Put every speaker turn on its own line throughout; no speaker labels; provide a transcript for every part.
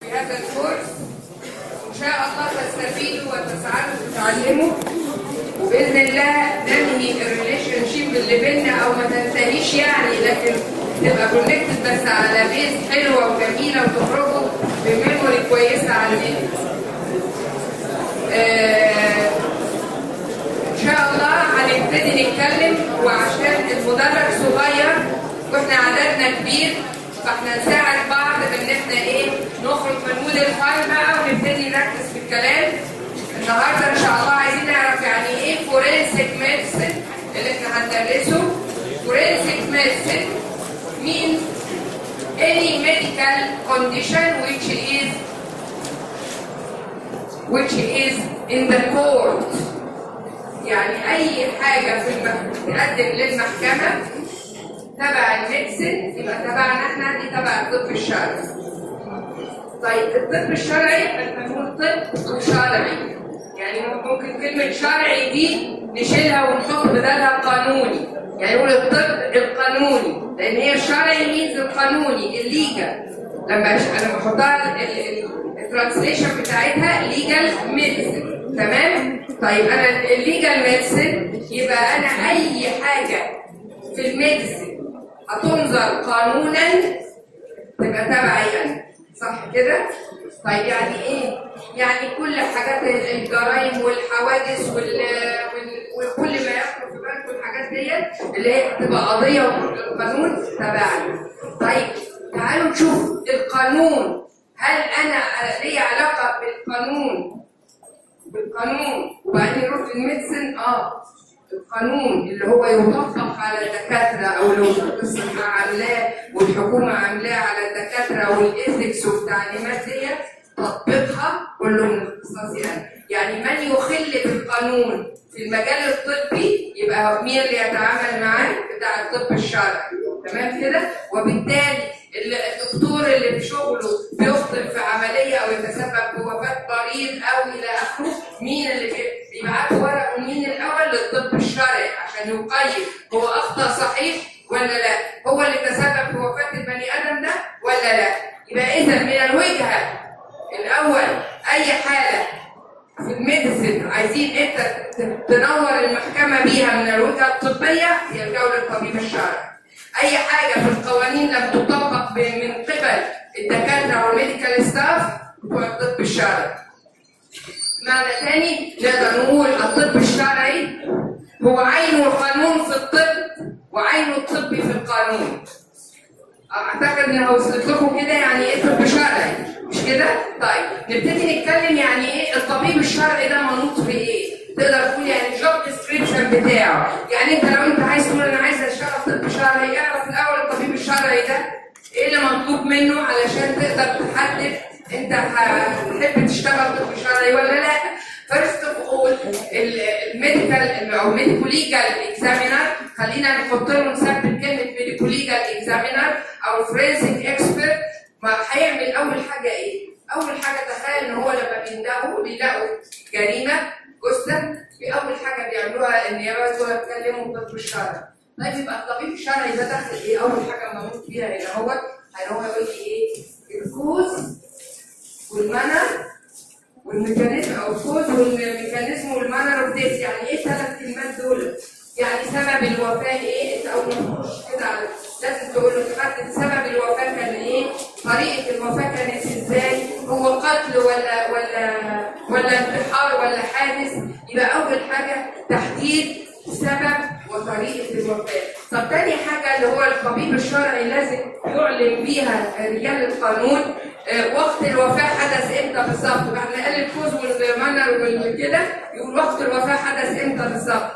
في هذا الكورس وان شاء الله تستفيدوا وتسعدوا وتتعلموا وباذن الله ننهي الريليشن شيب اللي بينا او ما تنتهيش يعني لكن تبقى كونكتد بس على بيز حلوه وجميله وتخرجوا بميموري كويسه عندنا. آه ان شاء الله هنبتدي نتكلم وعشان المدرج صغير واحنا عددنا كبير فاحنا نساعد بعض بان احنا ايه نخرج من مود الفايل بقى ونبتدي نركز في الكلام النهارده ان شاء الله عايزين نعرف يعني ايه فورنسيك ميديسن اللي احنا هندرسه فورنسيك ميديسن means any medical condition which is which is in the court يعني اي حاجه في المح... تقدم للمحكمه تبع الميدسن يبقى تبعنا احنا دي تبع الطب الشرعي طيب الطب الشرعي احنا بنقول طب شرعي يعني ممكن كلمه شرعي دي نشيلها ونحط بدلها قانوني يعني نقول الطب القانوني لان هي الشرعي مينز القانوني الليجا لما لما احطها الترانسليشن بتاعتها ليجال ميديسن تمام طيب انا الليجال ميديسن يبقى انا اي حاجه في الميديسن هتنظر قانونا تبقى تبعي انا صح كده طيب يعني ايه يعني كل حاجات الجرائم والحوادث وال... وال... وكل ما يخطر في بالك والحاجات ديت اللي هي بتبقى قضيه وقانون تبعي طيب تعالوا نشوف القانون هل انا لي علاقه بالقانون بالقانون وبعدين نروح للميدسن اه القانون اللي هو يطبق على الدكاتره او لو الصحه عاملاه والحكومه عاملاه على الدكاتره والايثكس والتعليمات ديت تطبيقها كله من اختصاصي انا يعني من يخل بالقانون في المجال الطبي يبقى مين اللي يتعامل معاه بتاع الطب الشرعي تمام كده وبالتالي الدكتور اللي في شغله بيخطئ في عمليه او يتسبب في وفاه مريض او الى اخره مين اللي بيبعت ورقه مين الاول للطب الشرعي عشان يقيم هو اخطا صحيح ولا لا هو اللي تسبب في وفاه البني ادم ده ولا لا يبقى اذا من الوجهه الاول اي حاله في الميديسن عايزين انت تنور المحكمه بيها من الوجهه الطبيه يرجعوا للطبيب الشرعي اي حاجه في القوانين لم تطبق من قبل الدكاتره والميديكال ستاف هو الطب الشرعي معنى ثاني نقدر نقول الطب الشرعي هو عين القانون في الطب وعين الطب في القانون اعتقد ان وصلت لكم كده يعني ايه طب شرعي مش كده؟ طيب نبتدي نتكلم يعني ايه الطبيب الشرعي ده منوط بايه؟ تقدر تقول يعني الجوب ديسكريبشن بتاعه يعني انت لو انت عايز تقول انا عايز اشتغل طب شرعي اعرف الاول الطبيب الشرعي ده ايه اللي مطلوب منه علشان تقدر تحدد انت هتحب تشتغل طب شرعي ولا لا فيرست اوف اول الميديكال او ميديكو ليجال اكزامينر خلينا نحط له نثبت كلمه ميديكو ليجال اكزامينر او فرينسيك اكسبرت ما هيعمل اول حاجه ايه؟ اول حاجه تخيل ان هو لما بيندهوا بيلاقوا جريمه جثه في اول حاجه بيعملوها النيابه دول يتكلموا الطب الشرعي طيب يبقى الطبيب الشرعي ده داخل ايه؟ اول حاجه منوط فيها هنا هو هل هو يقول لي ايه؟ الكوز والمنع والميكانيزم او الكوز والميكانيزم والمانر اوف ديث يعني ايه الثلاث كلمات دول؟ يعني سبب الوفاه ايه؟ انت اول ما تخش كده على لازم تقول له تحدد سبب الوفاه كان ايه؟ طريقه الوفاه كانت ازاي؟ هو قتل ولا ولا ولا انتحار ولا حادث؟ يبقى اول حاجه تحديد سبب وطريقه الوفاه. طب تاني حاجه اللي هو الطبيب الشرعي لازم يعلن بيها رجال القانون آه وقت الوفاه حدث امتى بالظبط؟ احنا قال الكوز والمنر والكده يقول وقت الوفاه حدث امتى بالظبط؟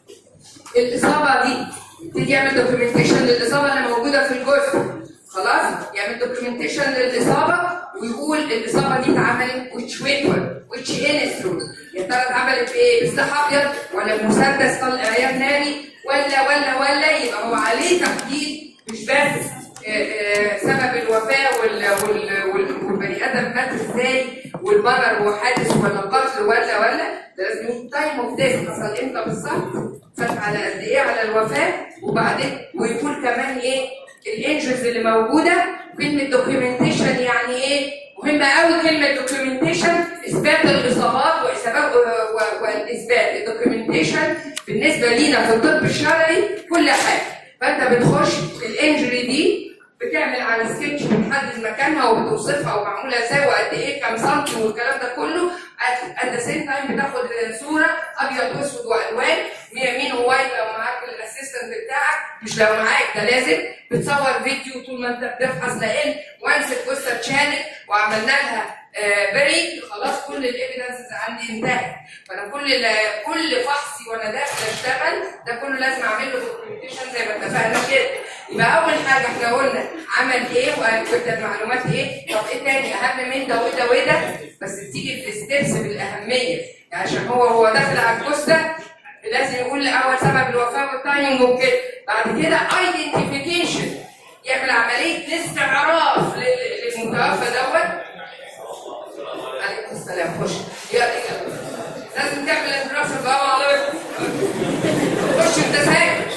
الاصابه دي تيجي يعمل دوكيومنتيشن للاصابه اللي موجوده في الجثه خلاص يعمل دوكيومنتيشن للاصابه ويقول الاصابه دي اتعملت which weapon which instrument يا ترى اتعملت بايه؟ بالسلاح ابيض ولا بمسدس طلق عيار ناري ولا ولا ولا يبقى هو عليه تحديد مش بس سبب الوفاه والبني ادم مات ازاي والمرض هو حادث ولا قتل ولا ولا ده لازم يقول تايم اوف ديث حصل امتى بالظبط فات على قد ايه على الوفاه وبعدين ويقول كمان ايه الانجز اللي موجوده كلمه دوكيومنتيشن يعني ايه مهمه قوي كلمه دوكيومنتيشن اثبات الاصابات واثبات والاثبات الدوكيومنتيشن بالنسبه لينا في الطب الشرعي كل حاجه فانت بتخش الانجري دي بتعمل على سكتش بتحدد مكانها وبتوصفها ومعموله ازاي وقد ايه كام سنتي والكلام ده كله ات ذا سيم تايم بتاخد صوره ابيض واسود والوان يمين ووايت لو معاك الاسيستنت بتاعك مش لو معاك ده لازم بتصور فيديو طول ما انت بتفحص لان وانس القصه اتشالت وعملنا لها بريك خلاص كل الايفيدنسز عندي انتهت فانا كل كل فحصي وانا داخل اشتغل ده كله لازم اعمل له دوكيومنتيشن زي ما اتفقنا كده يبقى اول حاجه احنا قلنا عمل ايه وكتب المعلومات ايه طب ايه تاني اهم من ده وده وده بس بتيجي في الستبس بالاهميه يعني عشان هو هو داخل على الكوستا لازم يقول اول سبب الوفاه والتايمنج وكده بعد كده ايدنتيفيكيشن يعمل عمليه الاستعراف للمتوفى دوت عليكم السلام خش يلا يلا لازم تعمل انتراف السلام عليكم خش انت ساكت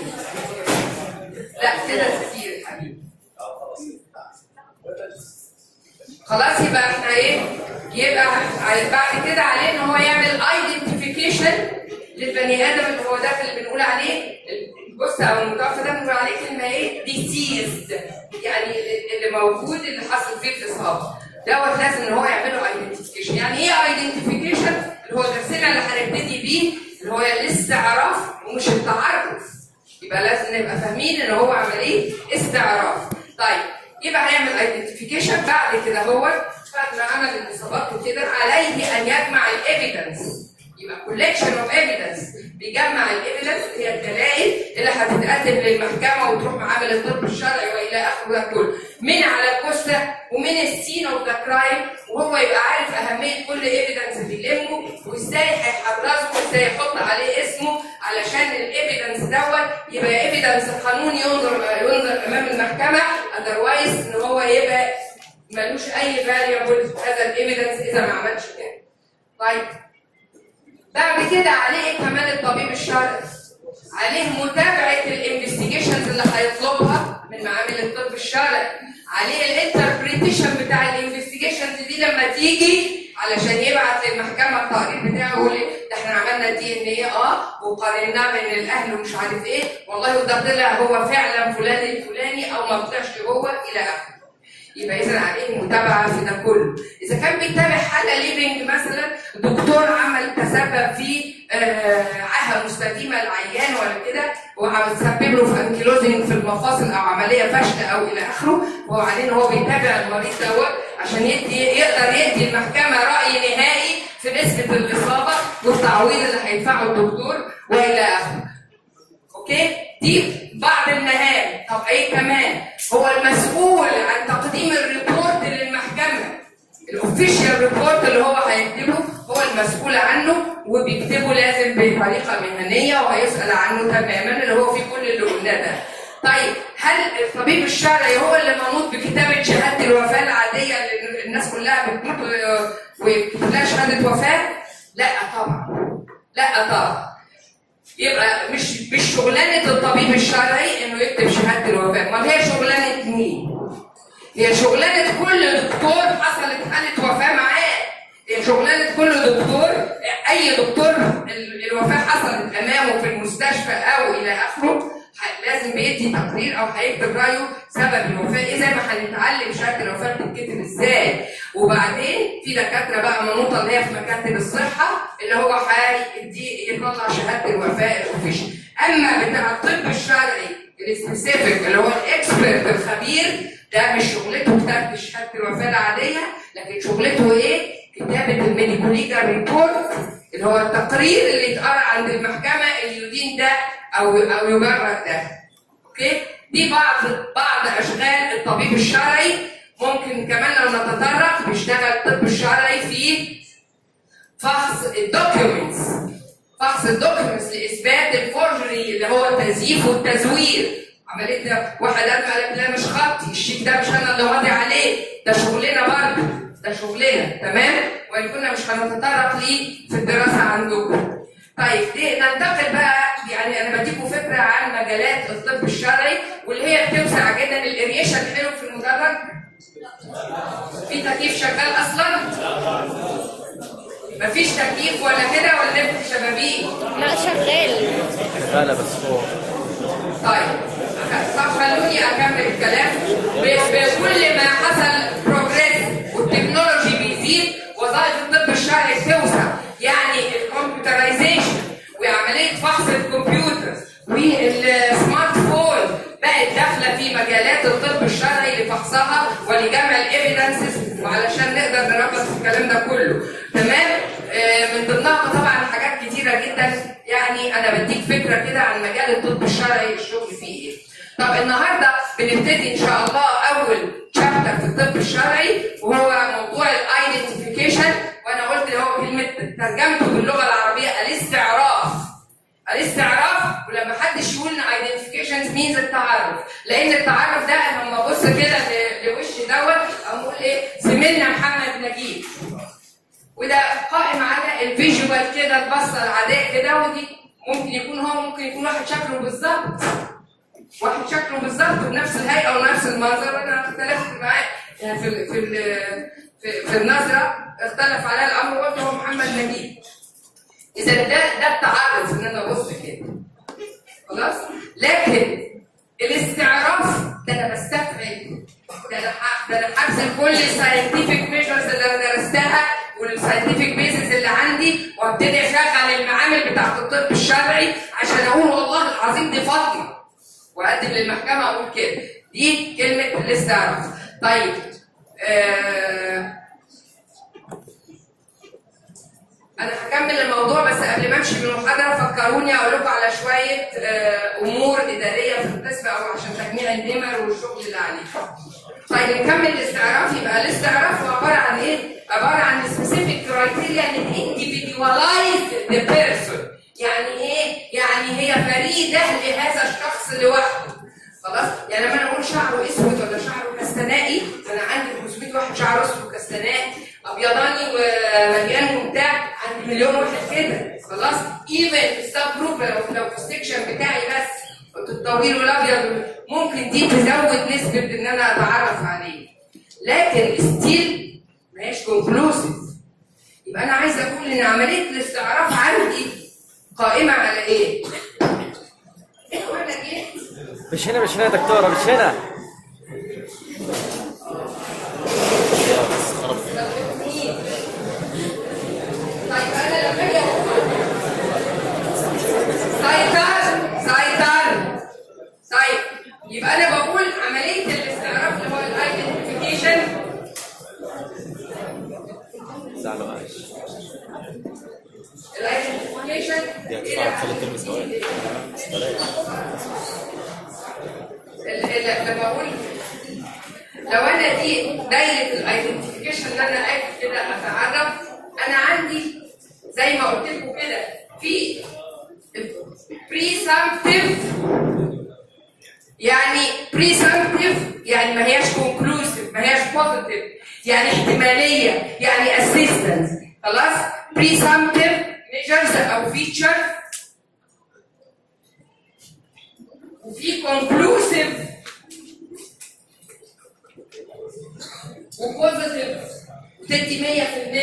لا كده كتير يا حبيبي خلاص يبقى احنا ايه يبقى بعد كده عليه ان هو يعمل ايدنتيفيكيشن للبني ادم اللي هو ده اللي بنقول عليه بص او المتوفى ده بنقول عليه كلمه ايه ديسيزد يعني اللي موجود اللي حصل فيه الاصابه دوت لازم ان هو يعمل له ايدنتيفيكيشن يعني ايه ايدنتيفيكيشن اللي هو درسنا اللي هنبتدي بيه اللي هو الاستعراف ومش التعرف يبقى لازم نبقى فاهمين ان هو عمليه استعراف طيب يبقى هيعمل ايدنتيفيكيشن بعد كده هو بعد ما عمل الاصابات وكده عليه ان يجمع الايفيدنس يبقى كولكشن اوف ايفيدنس بيجمع الايفيدنس هي الدلائل اللي هتتقدم للمحكمه وتروح معامل الطب الشرعي والى اخره ده كله من على الجثه ومن السين اوف ذا كرايم وهو يبقى عارف اهميه كل ايفيدنس بيلمه وازاي هيحرزه وازاي يحط عليه اسمه علشان الايفيدنس دوت يبقى ايفيدنس قانوني ينظر ينظر امام المحكمه اذروايز ان هو يبقى ملوش اي فاليبل هذا الايفيدنس اذا ما عملش كده. طيب بعد كده عليه ايه كمان الطبيب الشرعي عليه متابعه الانفستيجيشنز اللي هيطلبها من معامل الطب الشرعي عليه الانتربريتيشن بتاع الانفستيجيشنز دي لما تيجي علشان يبعت للمحكمه التقرير بتاعه يقول ده احنا عملنا دي ان ايه اه وقارناه بين الاهل ومش عارف ايه والله وده طلع هو فعلا فلان الفلاني او ما طلعش هو الى اخره يبقى اذا عليه متابعه في ده كله اذا كان بيتابع حاله ليفنج مثلا دكتور عمل تسبب في آه عاهه مستديمه للعيان ولا كده وهتسبب له في انكيلوزنج في المفاصل او عمليه فشل او الى اخره هو عليه ان هو بيتابع المريض دوت عشان يدي يقدر يدي المحكمه راي نهائي في نسبه الاصابه والتعويض اللي هيدفعه الدكتور والى اخره اوكي دي بعض المهام طب ايه كمان هو المسؤول عن تقديم الريبورت للمحكمه الاوفيشال ريبورت اللي هو هيكتبه هو المسؤول عنه وبيكتبه لازم بطريقه مهنيه وهيسال عنه تماما اللي هو في كل اللي قلناه ده طيب هل الطبيب الشرعي هو اللي منوط بكتابه شهاده الوفاه العاديه اللي الناس كلها بتموت ويكتب لها شهاده وفاه؟ لا طبعا لا طبعا يبقى مش مش شغلانه الطبيب الشرعي انه يكتب شهاده الوفاه، امال هي شغلانه مين؟ هي شغلانه كل دكتور حصلت حاله وفاه معاه، هي شغلانه كل دكتور اي دكتور الوفاه حصلت امامه في المستشفى او الى اخره لازم بيدي تقرير او هيكتب رايه سبب الوفاه زي ما هنتعلم شهاده الوفاه بتتكتب ازاي وبعدين في دكاتره بقى منوطه اللي هي في مكاتب الصحه اللي هو هيدي يطلع شهاده الوفاه الاوفيشال اما بتاع الطب الشرعي السبيسيفيك اللي هو الاكسبرت الخبير ده مش شغلته كتابه شهاده الوفاه العاديه لكن شغلته ايه؟ كتابه الميديكو ليجال ريبورت اللي هو التقرير اللي يتقرا عند المحكمه اللي يدين ده او او يجرد ده اوكي دي بعض بعض اشغال الطبيب الشرعي ممكن كمان لو نتطرق بيشتغل الطب الشرعي في فحص الدوكيومنتس فحص الدوكيومنتس لاثبات الفورجري اللي هو التزييف والتزوير عمليه ده واحد قال لك لا مش خطي الشيك ده مش انا اللي واضي عليه ده شغلنا برضه ده شغلنا تمام وان كنا مش هنتطرق ليه في الدراسه عندكم طيب دي ننتقل بقى يعني انا بديكم فكره عن مجالات الطب الشرعي واللي هي بتوسع جدا الاريشن حلو في المدرج في تكييف شغال اصلا مفيش تكييف ولا كده ولا نفتح شبابيك
لا شغال
شغالة بس فوق
طيب طب خلوني اكمل الكلام ب- بكل ما حصل بروجريس والتكنولوجي بيزيد وظائف الطب الشرعي بتوسع يعني الكمبيوترايزيشن وعمليه فحص الكمبيوتر والسمارت فون بقت داخله في مجالات الطب الشرعي لفحصها ولجمع الايفيدنسز وعلشان نقدر نربط في الكلام ده كله تمام آه، من ضمنها طبعا حاجات كتيره جدا يعني انا بديك فكره كده عن مجال الطب الشرعي الشغل فيه ايه طب النهارده بنبتدي ان شاء الله اول شابتر في الطب الشرعي وهو موضوع الايدنتيفيكيشن وانا قلت هو كلمه ترجمته باللغه العربيه الاستعراف الاستعراف ولما حد يقول لنا ايدنتيفيكيشن مينز التعرف لان التعرف ده انا لما ابص كده ل- لوشي دوت اقول ايه زميلنا محمد نجيب وده قائم على الفيجوال كده البصه العاديه كده ودي ممكن يكون هو ممكن يكون واحد شكله بالظبط واحد شكله بالظبط بنفس الهيئه ونفس المنظر وانا اختلفت معاه يعني في ال في ال في, في النظره اختلف عليها الامر وقلت هو محمد نجيب اذا ده ده التعرف ان انا ابص كده خلاص لكن الاستعراف ده انا بستفعل ده انا ح- ده انا حبس كل الساينتفك ميجرز اللي انا درستها والساينتفك بيزنس اللي عندي وابتدي اشغل المعامل بتاعت الطب الشرعي عشان اقول والله العظيم دي فاطمه واقدم للمحكمه اقول كده دي كلمه الاستعراف طيب آه انا هكمل الموضوع بس قبل ما امشي من المحاضره فكروني اقول لكم على شويه آه، امور اداريه في القسم او عشان تجميع النمر والشغل اللي عليه. طيب نكمل الاستعراف يبقى الاستعراف هو عباره عن ايه؟ عباره عن specific criteria اللي individualize the person. يعني ايه؟ يعني هي فريده لهذا الشخص لوحده. خلاص؟ يعني لما انا اقول شعره اسود ولا شعره كستنائي انا عندي 500 واحد شعره اسود وكستنائي ابيضاني ومليان وبتاع عندي مليون واحد كده خلاص؟ ايفن في السب جروب لو لو في السكشن بتاعي بس كنت الطويل والابيض ممكن دي تزود نسبه ان انا اتعرف عليه. لكن ستيل ماهيش كونكلوسيف. يبقى انا عايزه اقول ان عمليه الاستعراف عندي قائمه على ايه؟ اقول لك ايه؟
مش هنا مش هنا يا دكتورة مش هنا
طيب انا لما اجي سيطر سيطر طيب يبقى انا بقول عمليه الاستعراف اللي هو الايدنتيفيكيشن
زعلوا معلش
الايدنتيفيكيشن
دي هتدفع تخلي تلمس ثواني
لما اقول لو انا دي دايره الايدنتيفيكيشن اللي انا قاعد كده اتعرف انا عندي زي ما قلت لكم كده في بريسامبتيف يعني بريسامبتيف يعني ما هياش كونكلوسيف ما هياش بوزيتيف يعني احتماليه يعني اسيستنس خلاص بريسامبتيف ميجرز او فيتشر وفي كونكلوسيف وبوزيتيف وتدي 100%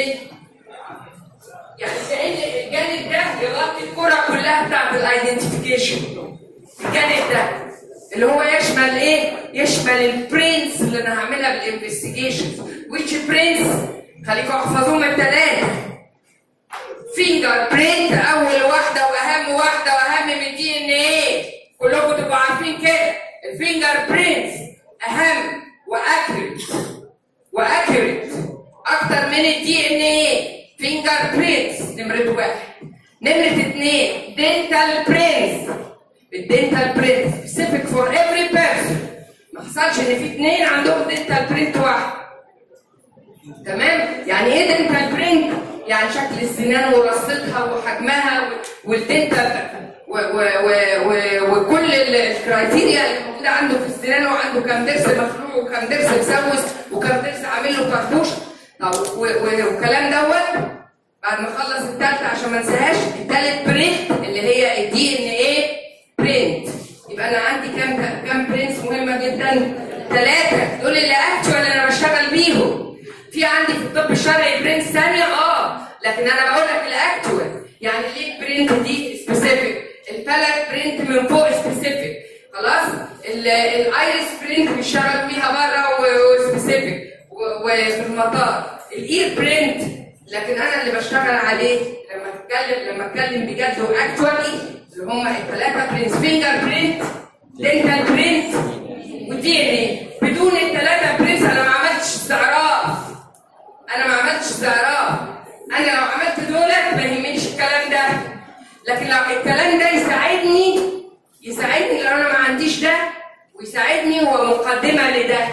يعني كأن الجانب ده يغطي الكرة كلها بتاعت الايدنتيفيكيشن الجانب ده اللي هو يشمل ايه؟ يشمل البرنس اللي انا هعملها بالانفستيجيشن which برنس خليكم احفظوهم الثلاثه فينجر برنت اول واحده واهم واحده واهم من الدي ان ايه كلكم تبقوا عارفين كده الفينجر برنت اهم واكريت واكريت اكتر من الدي ان ايه فينجر برنتس نمرة واحد نمرة اثنين دينتال برنتس الدينتال برنت سبيسيفيك فور افري بيرسون ما حصلش ان في اثنين عندهم دينتال برنت واحد تمام يعني ايه دينتال برنت يعني شكل السنان ورصتها وحجمها والدينتال و و و و وكل الكرايتيريا اللي موجوده عنده في السنان وعنده كام ضرس مخلوع وكام ضرس مسوس وكام ضرس عامل له كربوش طب و- و- والكلام دوت بعد ما اخلص الثالثه عشان ما انساهاش الثالث برنت اللي هي الدي ان ايه برنت يبقى انا عندي كام كام برنتس مهمه جدا ثلاثه دول اللي اكتوال انا بشتغل بيهم في عندي في الطب الشرعي برنتس ثانيه اه لكن انا بقول لك الاكتوال يعني ليه برنت دي سبيسيفيك الثلاث برنت من فوق سبيسيفيك خلاص ال- الايرس برنت بيشتغلوا بيها بره وسبيسيفيك وفي المطار الاير برنت لكن انا اللي بشتغل عليه لما اتكلم لما اتكلم بجد واكتوالي اللي هم الثلاثه برنتس فينجر برنت دنتال برنت ودي ان ايه بدون الثلاثه برنتس انا ما عملتش استعراض انا ما عملتش استعراض انا لو عملت دولت ما يهمنيش الكلام ده لكن لو الكلام ده يساعدني يساعدني لو انا ما عنديش ده ويساعدني هو مقدمه لده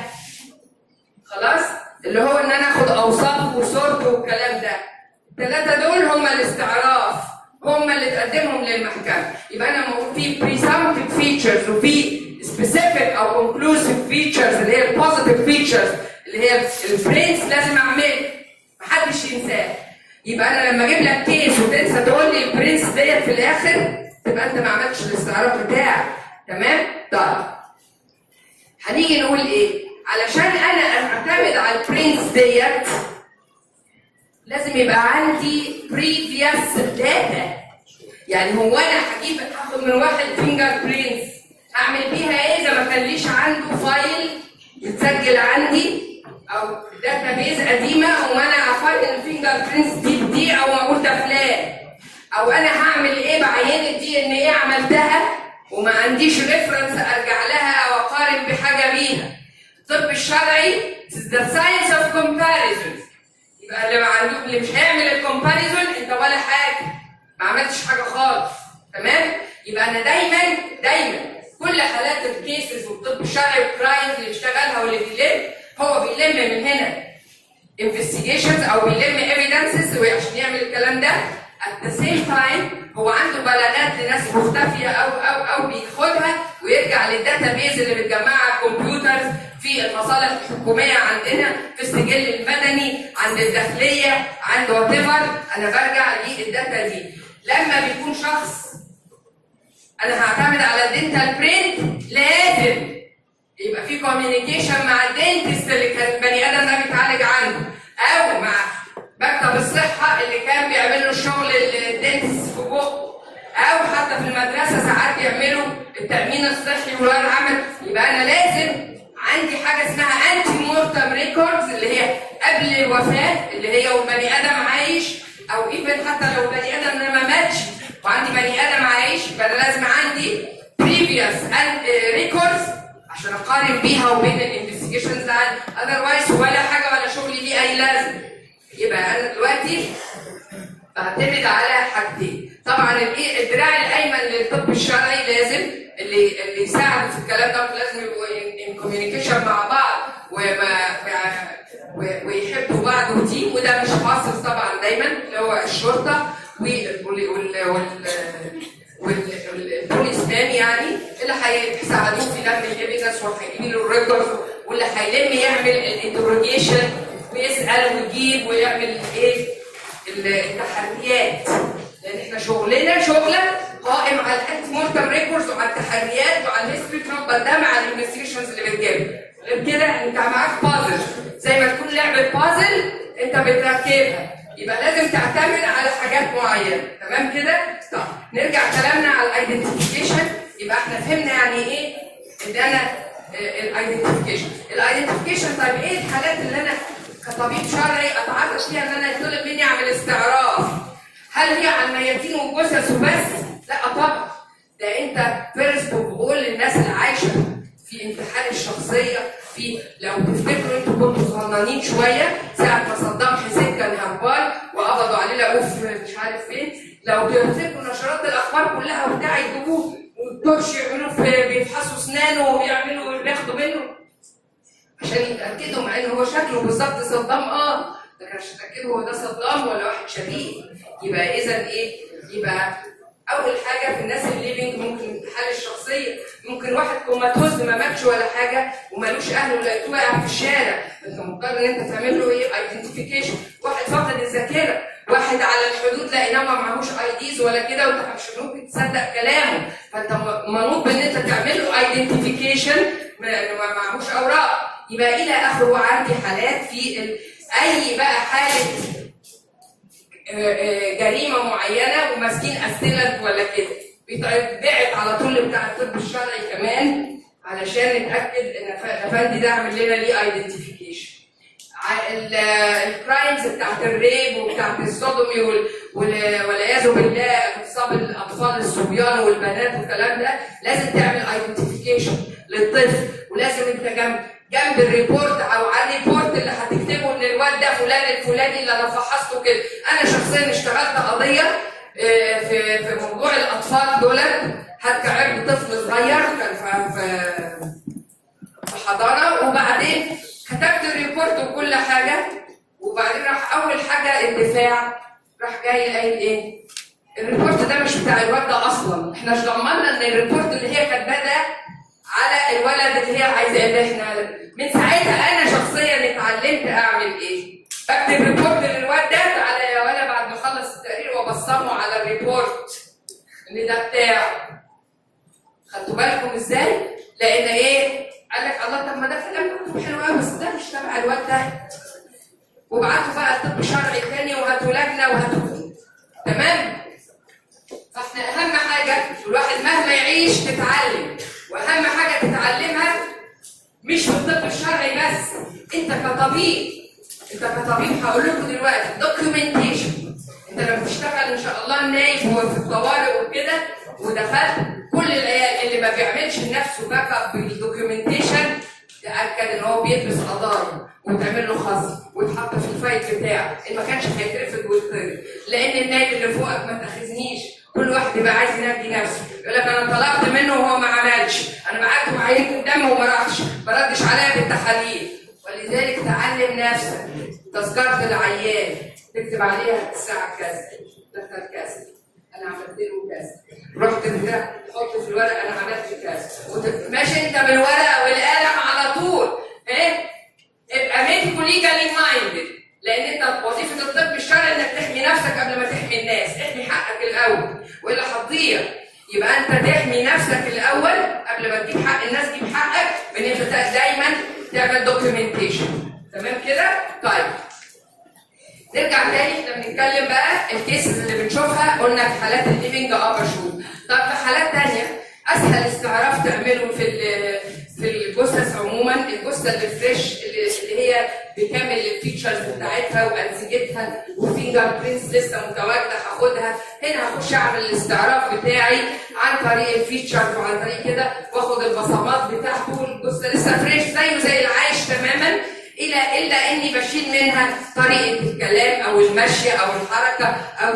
خلاص اللي هو ان انا اخد اوصاف وصورته والكلام ده الثلاثه دول هم الاستعراف هم اللي تقدمهم للمحكمه يبقى انا موجود في presumptive features وفي specific او conclusive features اللي هي البوزيتيف features اللي هي البرنس لازم اعملها محدش ينساه يبقى انا لما اجيب لك كيس وتنسى تقول لي البرنس ديت في الاخر تبقى انت ما عملتش الاستعراف بتاعك تمام؟ طيب هنيجي نقول ايه؟ علشان انا اعتمد على البرنس ديت لازم يبقى عندي previous data يعني هو انا هجيب هاخد من واحد فينجر برينتس هعمل بيها ايه اذا ما كانليش عنده فايل يتسجل عندي او داتا بيز قديمه وانا افايل الفينجر برينتس دي بدي او اقول ده فلان او انا هعمل ايه بعين الدي ان ايه عملتها وما عنديش ريفرنس ارجع لها او اقارن بحاجه بيها الطب الشرعي is the science of comparisons يبقى اللي ما عنده اللي مش هيعمل الكومباريزون انت ولا حاجه ما عملتش حاجه خالص تمام يبقى انا دايما دايما كل حالات الكيسز والطب الشرعي والكرايمز اللي بيشتغلها واللي بيلم هو بيلم من هنا انفستيجيشنز او بيلم ايفيدنسز عشان يعمل الكلام ده at the same time هو عنده بلاغات لناس مختفيه او او او بياخدها ويرجع للداتا بيز اللي بتجمعها على الكمبيوترز في المصالح الحكوميه عندنا في السجل المدني عند الداخليه عند وات انا برجع للداتا دي لما بيكون شخص انا هعتمد على الدنتال برينت لازم يبقى في كوميونيكيشن مع الدنتست اللي كان البني ادم ده بيتعالج عنده او مع مكتب الصحه اللي كان بيعمل له الشغل الدنتست في بقه او حتى في المدرسه ساعات بيعملوا التامين الصحي والورق العمل يبقى انا لازم عندي حاجه اسمها انتي مورتم ريكوردز اللي هي قبل الوفاه اللي هي والبني ادم عايش او ايفن حتى لو البني ادم ده ما ماتش وعندي بني ادم عايش يبقى انا لازم عندي previous ريكوردز عشان اقارن بيها وبين الانفستيجيشنز اذروايز ولا حاجه ولا شغلي ليه اي لازمه يبقى انا دلوقتي بعتمد على حاجتين طبعا الايه الدراع الايمن للطب الشرعي لازم اللي اللي يساعد في الكلام ده لازم يبقوا ان كوميونيكيشن مع بعض وما و- ويحبوا بعض ودي وده مش حاصل طبعا دايما اللي هو الشرطه وال وال وال وال- والبوليس مان يعني اللي هيساعدوه في لم الايفيدنس وهيجيب له الريكورد واللي هيلم يعمل الانتروجيشن ويسال ويجيب ويعمل ايه التحريات لان احنا شغلنا شغله قائم على الانتي مورتم ريكوردز وعلى التحريات وعلى الهيستوري تربط ده مع الانفستيجيشنز اللي بتجيبها غير كده انت معاك بازل زي ما تكون لعبه بازل انت بتركبها يبقى لازم تعتمد على حاجات معينه تمام كده؟ طب نرجع كلامنا على الايدنتيفيكيشن يبقى احنا فهمنا يعني ايه ان انا الايدنتيفيكيشن الايدنتيفيكيشن طيب ايه الحالات اللي انا كطبيب شرعي اتعرض فيها ان انا يطلب مني اعمل استعراف هل هي على الميتين والجثث وبس؟ لا طبعا ده انت فيرست بقول للناس اللي عايشه في انتحال الشخصيه في لو تفتكروا انتوا كنتوا صغننين شويه ساعه ما صدام حسين كان هربان وقبضوا عليه لقوه في مش عارف فين لو تفتكروا نشرات الاخبار كلها وبتاع يجيبوه والترش يعملوا في بيفحصوا اسنانه ويعملوا بياخدوا منه عشان يتاكدوا مع ان هو شكله بالظبط صدام اه لكن عشان يتاكدوا هو ده صدام ولا واحد شبيه يبقى اذا ايه؟ يبقى اول حاجه في الناس الليفنج ممكن انتحال الشخصيه ممكن واحد كوماتوز ما ماتش ولا حاجه ومالوش اهل ولقيتوه واقع في الشارع انت مضطر ان انت تعمل له ايه ايدنتيفيكيشن واحد فقد الذاكره واحد على ديزيز ولا كده وانت مش ممكن تصدق كلامه فانت م- منوط بان انت تعمل له ايدنتيفيكيشن ما معهوش اوراق يبقى الى اخره وعندي حالات في ال... اي بقى حاله آه، آه، جريمه معينه وماسكين اسئله ولا كده بيتبعت على طول بتاع الطب الشرعي كمان علشان نتاكد ان ف- الافندي ده عامل لنا ليه ايدنتيفيكيشن الكرايمز بتاعت الريب وبتاعت الصدمي وال- وال- والعياذ بالله اغتصاب الاطفال الصبيان والبنات والكلام ده لازم تعمل ايدنتيفيكيشن للطفل ولازم انت جنب جنب الريبورت او على الريبورت اللي هتكتبه ان الواد ده فلان الفلاني اللي انا فحصته كده انا شخصيا اشتغلت قضيه آه، في في موضوع الاطفال دولت حتى عرض طفل صغير كان في- في في حضانه وبعدين كتبت الريبورت وكل حاجه وبعدين راح اول حاجه الدفاع راح جاي قايل ايه؟ الريبورت ده مش بتاع الواد ده اصلا احنا مش ضمننا ان الريبورت اللي هي كاتباه ده على الولد اللي هي عايزه اللي احنا من ساعتها انا شخصيا اتعلمت اعمل ايه؟ بكتب ريبورت للواد ده تعالى يا ولا بعد ما اخلص التقرير وابصمه على الريبورت ان ده بتاعه خدتوا بالكم ازاي؟ لان ايه؟ قال لك الله طب ما ده كلام مكتوب حلو قوي بس ده مش تبع الواد ده. وابعتوا بقى الطب الشرعي تاني وهاتوا لجنه وهاتوا تمام؟ فاحنا اهم حاجه الواحد مهما يعيش تتعلم واهم حاجه تتعلمها مش في الطب الشرعي بس انت كطبيب انت كطبيب هقول لكم دلوقتي دوكيومنتيشن انت لما تشتغل ان شاء الله نايب وفي الطوارئ وكده ودخلت كل العيال اللي ما بيعملش لنفسه باك اب بالدوكيومنتيشن تاكد ان هو بيدرس قضايا وتعمل له خصم ويتحط في الفايل بتاعه ان ما كانش هيترفض ويتطرد لان النايب اللي فوقك ما تاخذنيش كل واحد يبقى عايز ينجي نفسه يقول لك انا طلبت منه وهو ما عملش انا بعت معايير قدامه وما راحش ما ردش عليا بالتحاليل ولذلك تعلم نفسك تذكره العيان تكتب عليها الساعه كذا دخل كذا انا عملت له كذا رحت كده تحط في الورقه انا عملت كذا وت- ماشي انت بالورقه والقلم على طول ايه ابقى ميديكو ليجالي مايندد لان انت وظيفه الطب الشرعي انك تحمي نفسك قبل ما تحمي الناس احمي حقك الاول والا هتضيع يبقى انت تحمي نفسك الاول قبل ما تجيب حق الناس تجيب حقك بان انت دايما تعمل دوكيومنتيشن تمام كده طيب نرجع تاني احنا بنتكلم بقى الكيسز اللي بنشوفها قلنا في حالات الليفنج اه بشوف طب في حالات تانية اسهل استعراف تعمله في ال- في الجثث عموما الجثه اللي فريش اللي اللي هي بكامل الفيتشرز بتاعتها وانسجتها وفينجر برينتس لسه متواجده هاخدها هنا هخش اعمل الاستعراف بتاعي عن طريق الفيتشرز وعن طريق كده واخد البصمات بتاعته الجثه لسه فريش زيه زي العايش تماما الى الا اني بشيل منها طريقه الكلام او المشي او الحركه او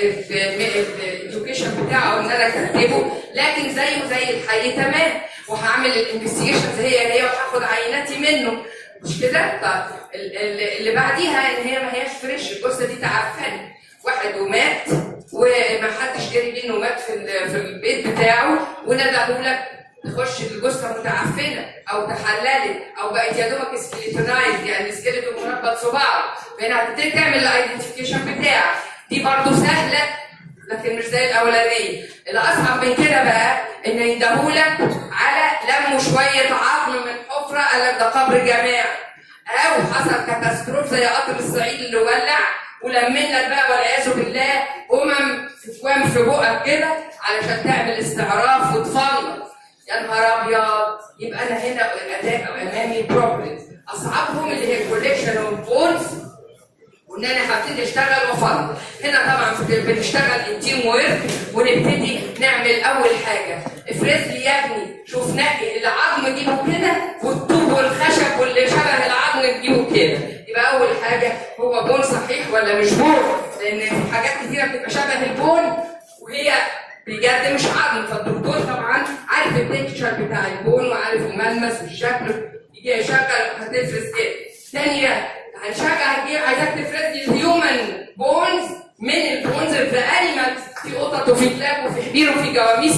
الاديوكيشن بتاعه او ان انا اكتبه لكن زيه زي الحي تمام وهعمل الانفستيجيشنز هي هي وهاخد عيناتي منه مش كده؟ طب ال- ال- اللي بعديها ان هي ما هياش فريش الجثه دي تعفنت واحد ومات وما حدش جري منه مات في ال- في البيت بتاعه وندعوا لك تخش الجثه متعفنه او تحللت او بقت يا دوبك سكيلتونايز يعني سكيلتون مربط في بعض فهنا هتبتدي تعمل الايدنتيفيكيشن بتاعك دي برضو سهله لكن مش زي الاولانيه اللي اصعب من كده بقى ان يندهولك على لموا شويه عظم من حفره قال لك ده قبر جماعي او حصل كاتاستروف زي قطر الصعيد اللي ولع ولمنا بقى والعياذ بالله امم في كوام في بقك كده علشان تعمل استعراف وتفلط يا نهار ابيض يبقى انا هنا الاداء امامي بروبلم اصعبهم اللي هي الكوليكشن اوف بونز وان انا هبتدي اشتغل وافضل هنا طبعا في- بنشتغل التيم ويرك ونبتدي نعمل اول حاجه افرز لي يا ابني شوف نقي العظم جيبه كده والطوب والخشب واللي شبه العظم تجيبه كده يبقى اول حاجه هو بون صحيح ولا مش بون لان في حاجات كتيره بتبقى شبه البون وهي بجد مش عظم فالدكتور طبعا عارف التكتشر بتاع البون وعارف الملمس والشكل يجي يشغل هتفرز كده ثانيه هنشغل هتجيب عايزاك تفرز لي الهيومن بونز من البونز اوف ذا انيمالز في قطط وفي كلاب وفي حبير وفي جواميس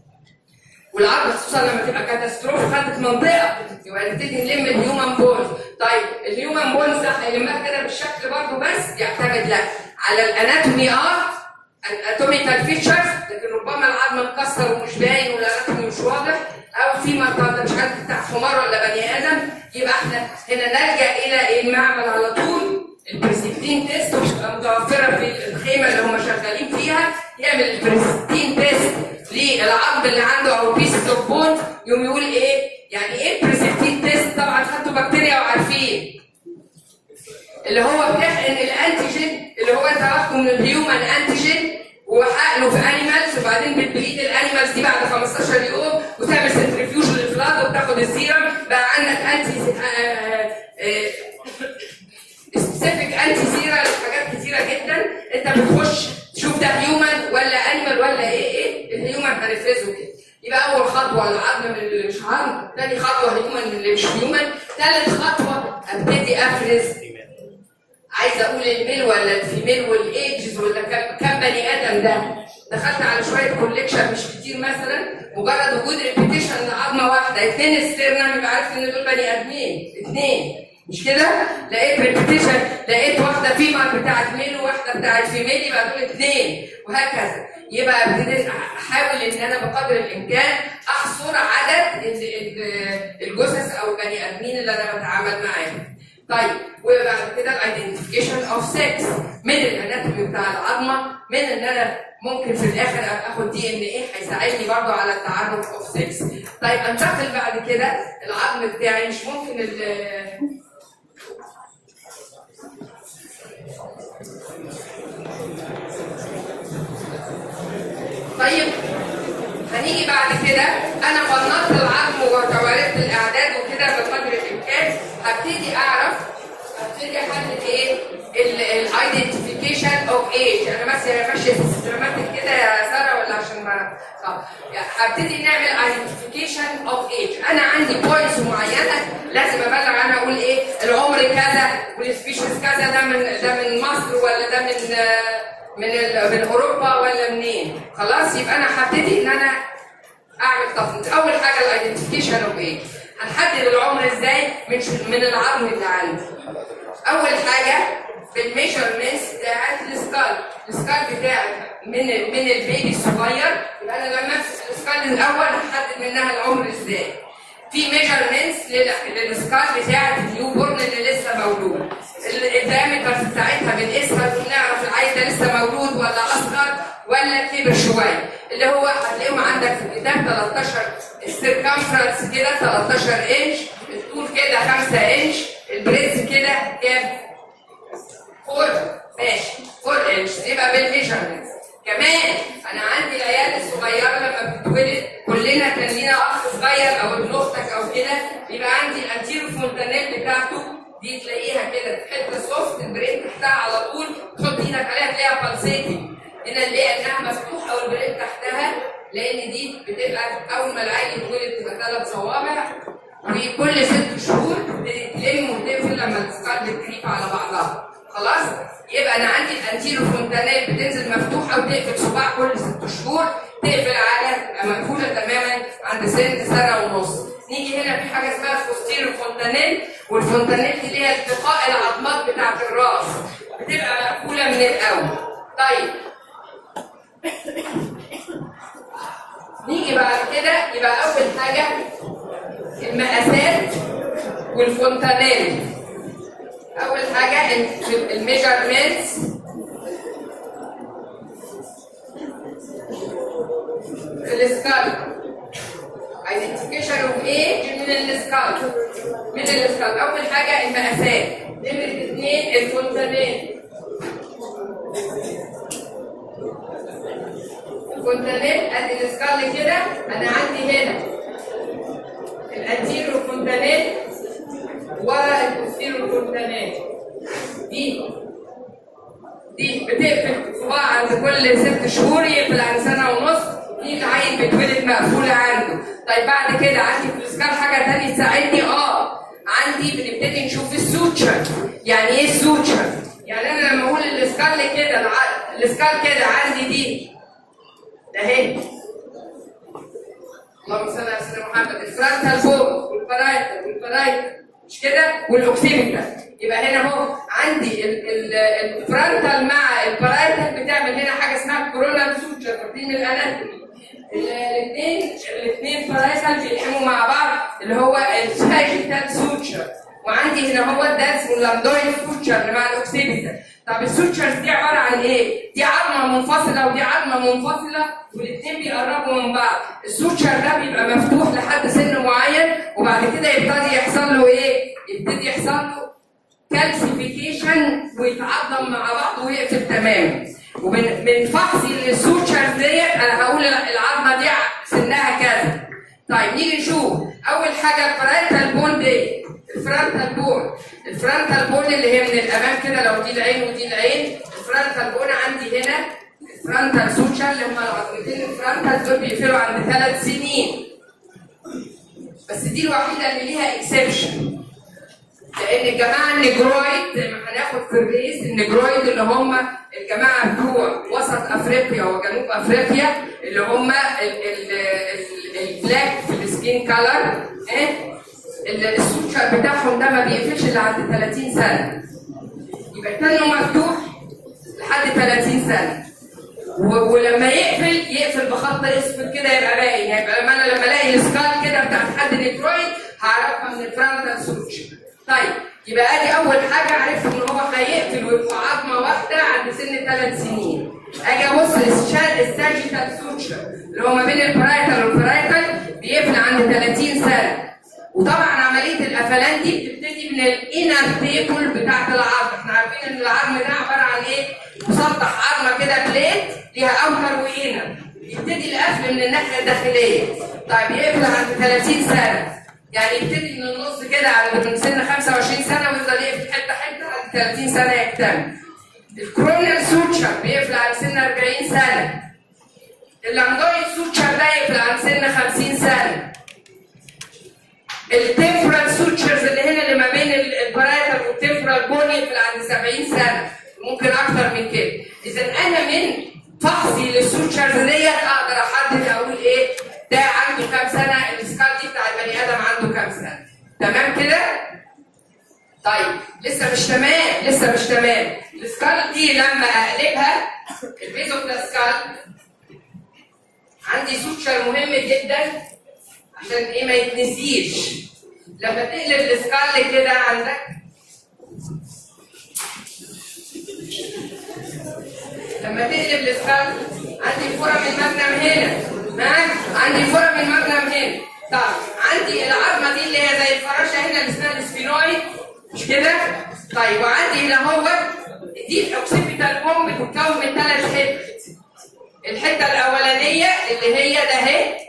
والعظم خصوصا لما تبقى كاتاستروف خدت منطقه يبقى نبتدي نلم الهيومن بونز طيب الهيومن بونز ده هيلمها كده بالشكل برضه بس يعتمد لا على الاناتومي اه الاناتوميكال فيتشرز لكن ربما العظم مكسر ومش باين والاناتومي مش واضح او في مرضى مش عارف بتاع حمار ولا بني ادم يبقى احنا هنا نلجا الى المعمل على طول البريسبتين تيست وتبقى متوفره في الخيمه اللي هم شغالين فيها يعمل البريسبتين تيست للعظم اللي عنده او بيس اوف بون يقوم يقول ايه؟ يعني ايه البريسبتين تيست؟ طبعا خدتوا بكتيريا وعارفين اللي هو بتحقن الانتيجين اللي هو انت واخده من الهيومن انتيجين وحقنه في انيمالز وبعدين بتبليد الانيمالز دي بعد 15 يوم وتعمل سنترفيوج للفلاد وبتاخد السيرم بقى عندك انتي سبيسيفيك انتي سيرا لحاجات كتيره جدا انت بتخش تشوف ده هيومن ولا انيمال ولا ايه ايه الهيومن هنفذه كده يبقى اول خطوه العظم من اللي مش عظم ثاني خطوه هيومن من اللي مش هيومن ثالث خطوه ابتدي افرز عايزه اقول الميل ولا الفيميل والايجز ولا كم, كم بني ادم ده دخلت على شويه كوليكشن مش كتير مثلا مجرد وجود ريبيتيشن لعظمه واحده اثنين استرنم يبقى عارف ان دول بني ادمين اثنين مش كده؟ لقيت ريبيتيشن لقيت واحده فيمر بتاعت ميل وواحده بتاعت فيميل يبقى دول اثنين وهكذا يبقى ابتديت احاول ان انا بقدر الامكان احصر عدد ال- ال- الجثث او البني ادمين اللي انا بتعامل معاهم. طيب وبعد كده الايدنتيفيكيشن اوف سكس من الاناتومي بتاع العظمه من ان انا ممكن في الاخر اخد دي ان ايه هيساعدني برضو على التعرف اوف سكس طيب انتقل بعد كده العظم بتاعي مش ممكن ال- طيب هنيجي بعد كده انا بنطت العظم وتوارثت الاعداد وكده بقدر الامكان هبتدي اعرف هبتدي احدد ايه الايدنتيفيكيشن اوف ايج انا مثلا ماشيه سيستماتيك كده يا ساره ولا عشان ما طب يعني هبتدي نعمل ايدنتيفيكيشن اوف ايج انا عندي بوينتس معينه لازم ابلغ عنها اقول ايه العمر كذا والسبيشيز كذا ده من ده من مصر ولا ده من آه، من ال- من اوروبا ولا منين خلاص يبقى انا هبتدي ان انا اعمل تفنيط اول حاجه الايدنتيفيكيشن اوف ايه هنحدد العمر ازاي من ش- من العظم اللي عندي اول حاجه بالميجرمنتس بتاعت السكال السكال بتاعت من ال- من البيبي الصغير يبقى انا لما امسك السكال الاول هحدد منها العمر ازاي في ميجرمنتس للسكال بتاعت النيو بورن اللي لسه مولود الدايمتر بتاعتها بنقيسها ونعرف العيل ده لسه مولود ولا اصغر ولا كبر شويه اللي هو هتلاقيهم عندك في الكتاب 13 السيركمفرنس كده 13 انش الطول كده 5 انش البريس كده كام؟ 4 ماشي 4 انش يبقى بالميجرمنتس كمان انا عندي العيال الصغيره لما بتتولد كلنا كان لينا اخ صغير او ابن اختك او كده يبقى عندي الانتيرو فونتانيل بتاعته دي تلاقيها كده في حته سوفت البرين تحتها على طول تحط ايدك عليها تلاقيها بالسيتي هنا نلاقي انها مفتوحه والبرين تحتها لان دي بتبقى اول ما العيل يتولد تبقى ثلاث صوابع وكل ست شهور بتلم وتقفل لما السكال بتكريب على بعضها خلاص يبقى انا عندي الانتيرو فونتانيل بتنزل مفتوحه وتقفل صباع كل ست شهور تقفل على تبقى مقفوله تماما عند سن سنه ونص نيجي هنا في حاجه اسمها الفوستيرو فونتانيل والفونتانيل دي اللي هي التقاء العظمات بتاعت الراس بتبقى مقفوله من الاول طيب نيجي بعد كده يبقى اول حاجه المقاسات والفونتانيل اول حاجه الميجرمنتس السكال ايدنتيفيكيشن اوف ايه من السكال من السكال اول حاجه المقاسات نمره اثنين الفونتانيل الفونتانيل ادي السكال كده انا عندي هنا الانتيرو فونتانيل ورا البوستيرو فونتانيل دي دي بتقفل صباع عند كل ست شهور يقفل عن سنه ونص دي العين بتولد مقفوله عنده طيب بعد كده عندي في الاسكال حاجه تانية تساعدني اه عندي بنبتدي نشوف السوتشر يعني ايه السوتشر يعني انا لما اقول الاسكال كده الع- الاسكال كده عندي دي ده اهي اللهم صل على سيدنا محمد الفرونتال فوق والبرايتال والبرايتال مش كده والاوكسيميتال يبقى هنا اهو عندي ال- ال- الفرونتال مع البرايتال بتعمل هنا حاجه اسمها من الاناتومي الاثنين الاثنين فرايتال بيلحموا مع بعض اللي هو الساجيتال سوتشر وعندي هنا هو ده اسمه اللامدويد سوتشر اللي مع الاوكسيبيتال طب السوتشرز دي عباره عن ايه؟ دي عظمه منفصله ودي عظمه منفصله والاثنين بيقربوا من بعض السوتشر ده بيبقى مفتوح لحد سن معين وبعد كده يبتدي يحصل له ايه؟ يبتدي يحصل له كالسيفيكيشن ويتعظم مع بعض ويقفل تماما ومن من فحصي للسوتشرز ديت انا هقول العظمه دي سنها كذا طيب نيجي نشوف اول حاجه الفرنتال بون دي الفرنتال بون الفرنتال بون اللي هي من الامام كده لو دي العين ودي العين الفرنتال بون عندي هنا الفرنتال سوتشر اللي هم العظمتين الفرنتال دول بيقفلوا عند ثلاث سنين بس دي الوحيده اللي ليها اكسبشن لان الجماعه النجرويد زي ما هناخد في الريس النجرويد اللي هم الجماعه بتوع وسط افريقيا وجنوب افريقيا اللي هم البلاك في السكين كلر ايه السوتشر بتاعهم ده ما بيقفلش الا عند 30 سنه يبقى كانه مفتوح لحد 30 سنه و- ولما يقفل يقفل بخط اسود كده يبقى باين يبقى لما انا لما الاقي السكال كده بتاعت حد نيكرويد هعرفها من الفرونتال سوتشر طيب يبقى ادي اول حاجه عرفت ان هو هيقفل ويبقى عظمه واحده عند سن ثلاث سنين اجي ابص للشال الساجيتال سوتشر اللي هو ما بين البرايتال والبرايتال بيقفل عند 30 سنه وطبعا عمليه القفلان دي بتبتدي من الانر تيبل بتاعت العظم احنا عارفين ان العظم ده عباره عن ايه مسطح عظمه كده بليت ليها اوتر وانر يبتدي القفل من الناحيه الداخليه طيب يقفل عند 30 سنه يعني يبتدي من النص كده عند من سن 25 سنه ويفضل يقفل حته حته عند 30 سنه يكتمل الكرونيال سوتشر بيقفل عند سن 40 سنه اللامدويد سوتشر ده يقفل عند سن 50 سنه التمبرال سوتشرز اللي هنا اللي ما بين البرايتال والتمبرال بون يقفل عند 70 سنه ممكن اكتر من كده اذا انا من فحصي للسوتشرز ديت اقدر احدد اقول ايه ده عنده كام سنه السكال دي بتاع البني ادم عنده كام سنه تمام كده طيب لسه مش تمام لسه مش تمام السكال دي لما اقلبها البيزوكلاسكال عندي سوتشر مهم جدا عشان ايه ما يتنسيش لما تقلب السكال كده عندك لما تقلب السكال عندي فرم المغنم هنا ها عندي فرم المغنم هنا طب عندي العظمه دي اللي هي زي الفراشه هنا اللي اسمها السفينويد مش كده؟ طيب وعندي هنا هو دي الاوكسيبيتال بوم بتتكون من ثلاث حتت الحته الاولانيه اللي هي ده اهي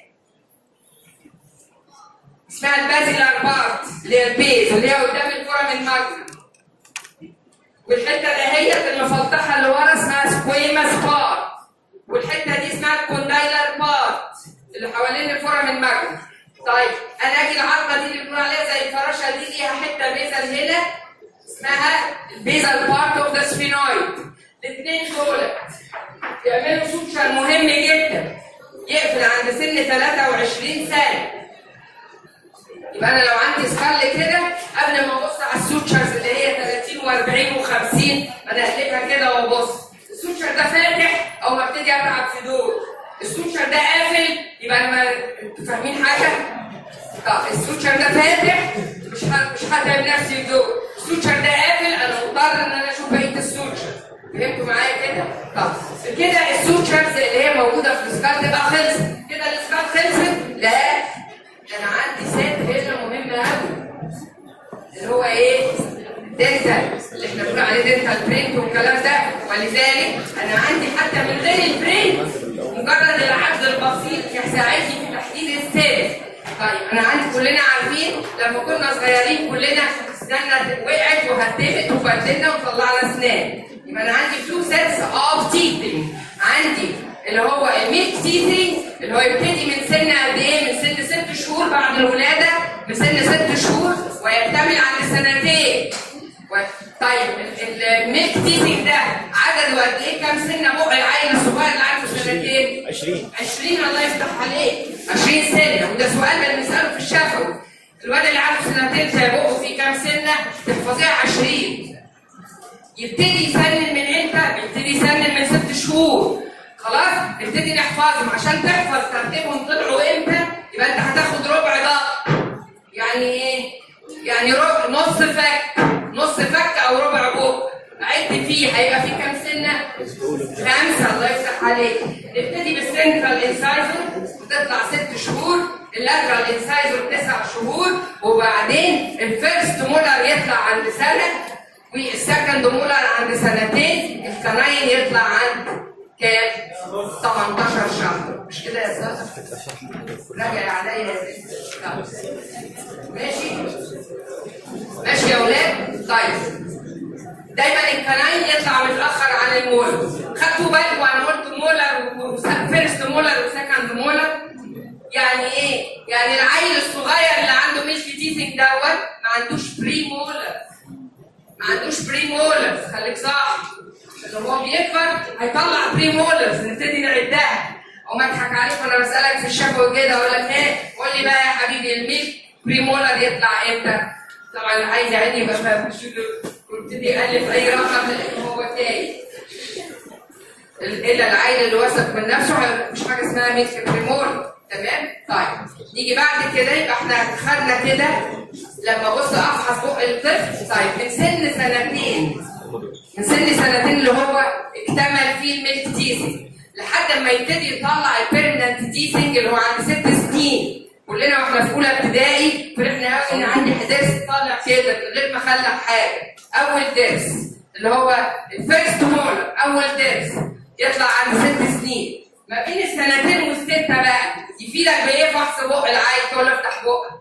اسمها البازيلار بارت اللي هي البيز اللي هي قدام الفورم الماجنا والحته دهيت المفلطحه اللي ورا اسمها سكويماس بارت والحته دي اسمها الكوندايلر بارت اللي حوالين الفورم الماجنا طيب انا اجي العظمه دي اللي بنقول عليها زي الفراشه دي ليها حته بيزل هنا اسمها البيزل بارت اوف ذا سفينويد الاثنين دول يعملوا سوتشر مهم جدا يقفل عند سن 23 سنه يبقى انا لو عندي سكال كده قبل ما ابص على السوتشرز اللي هي 30 و40 و50 انا اقلبها كده وابص السوتشر ده فاتح او ما ابتدي اتعب في دول السوتشر ده قافل يبقى انا ما انتوا فاهمين حاجه؟ طب السوتشر ده فاتح مش ه... مش هتعب نفسي في دول السوتشر ده قافل انا مضطر ان انا اشوف بقيه السوتشر فهمتوا معايا كده؟ طب كده السوتشرز اللي هي موجوده في السكال تبقى خلصت كده السكال خلصت؟ لا انا عندي سات هنا مهم قوي اللي هو ايه دنتال اللي احنا بنقول عليه دنتال برينت والكلام ده ولذلك انا عندي حتى من غير البرينت مجرد العقد البسيط يساعدني في تحديد السيل طيب انا عندي كلنا عارفين لما كنا صغيرين كلنا اسناننا وقعت وهتفت وبدلنا وطلعنا اسنان يبقى انا عندي تو سيتس اوف تيثنج عندي اللي هو الميلك تيثنج اللي هو يبتدي من سن قد ايه؟ من سن ست شهور بعد الولاده بسن ست شهور ويكتمل عند سنتين. و... طيب الميلك تيثنج ده عدده قد ايه؟ كام سنه بق العيل الصغير اللي عنده سنتين؟
20
20 الله يفتح عليك 20 سنه وده سؤال بنساله في الشفوي الواد اللي عنده سنتين زي بقه فيه كام سنه؟ تحفظيها 20 يبتدي يسنن من امتى؟ بيبتدي يسنن من ست شهور خلاص نبتدي نحفظهم عشان تحفظ ترتيبهم طلعوا امتى يبقى انت هتاخد ربع ضغط يعني ايه؟ يعني ربع نص فك نص فك او ربع بوق عد فيه هيبقى فيه كام سنه؟ خمسه الله يفتح عليك نبتدي بالسنترال انسايزر بتطلع ست شهور اللاترال انسايزر تسع شهور وبعدين الفيرست مولر يطلع عند سنه والسكند مولر عند سنتين الكناين يطلع عند كام؟ 18 شهر مش كده يا استاذ؟ راجع عليا يا ست. طب. ماشي؟ ماشي يا اولاد؟ طيب دايما الكناين يطلع متاخر عن المولر خدتوا بالكم انا قلت مولر وفيرست مولر وسكند مولر يعني ايه؟ يعني العيل الصغير اللي عنده ميلك تيثنج دوت ما عندوش بري مولر ما عندوش بري مولرز خليك صاحي لما هو بيكبر هيطلع بري مولرز نبتدي نعدها او ما اضحك عليك وانا بسالك في الشفوي كده اقول لك ايه قول لي بقى يا حبيبي الميلك بري مولر يطلع امتى؟ طبعا عايز يعني يبقى فاهم ويبتدي يالف اي رقم لان هو تايه الا العيل اللي واثق من نفسه مش حاجه اسمها ميلك بري مولر تمام؟ طيب نيجي بعد كده يبقى احنا خدنا كده لما بص افحص بق الطفل طيب من سن سنتين من سن سنتين اللي هو اكتمل فيه الميلك تيسنج لحد ما يبتدي يطلع البيرمننت تيسنج اللي هو عند ست سنين كلنا واحنا في اولى ابتدائي فرحنا قوي ان عندي درس طالع كده من غير ما اخلق حاجه اول درس اللي هو الفيرست مولر اول درس يطلع عند ست سنين ما بين السنتين والسته بقى يفيدك بايه فحص بق العيل تقول له افتح بقك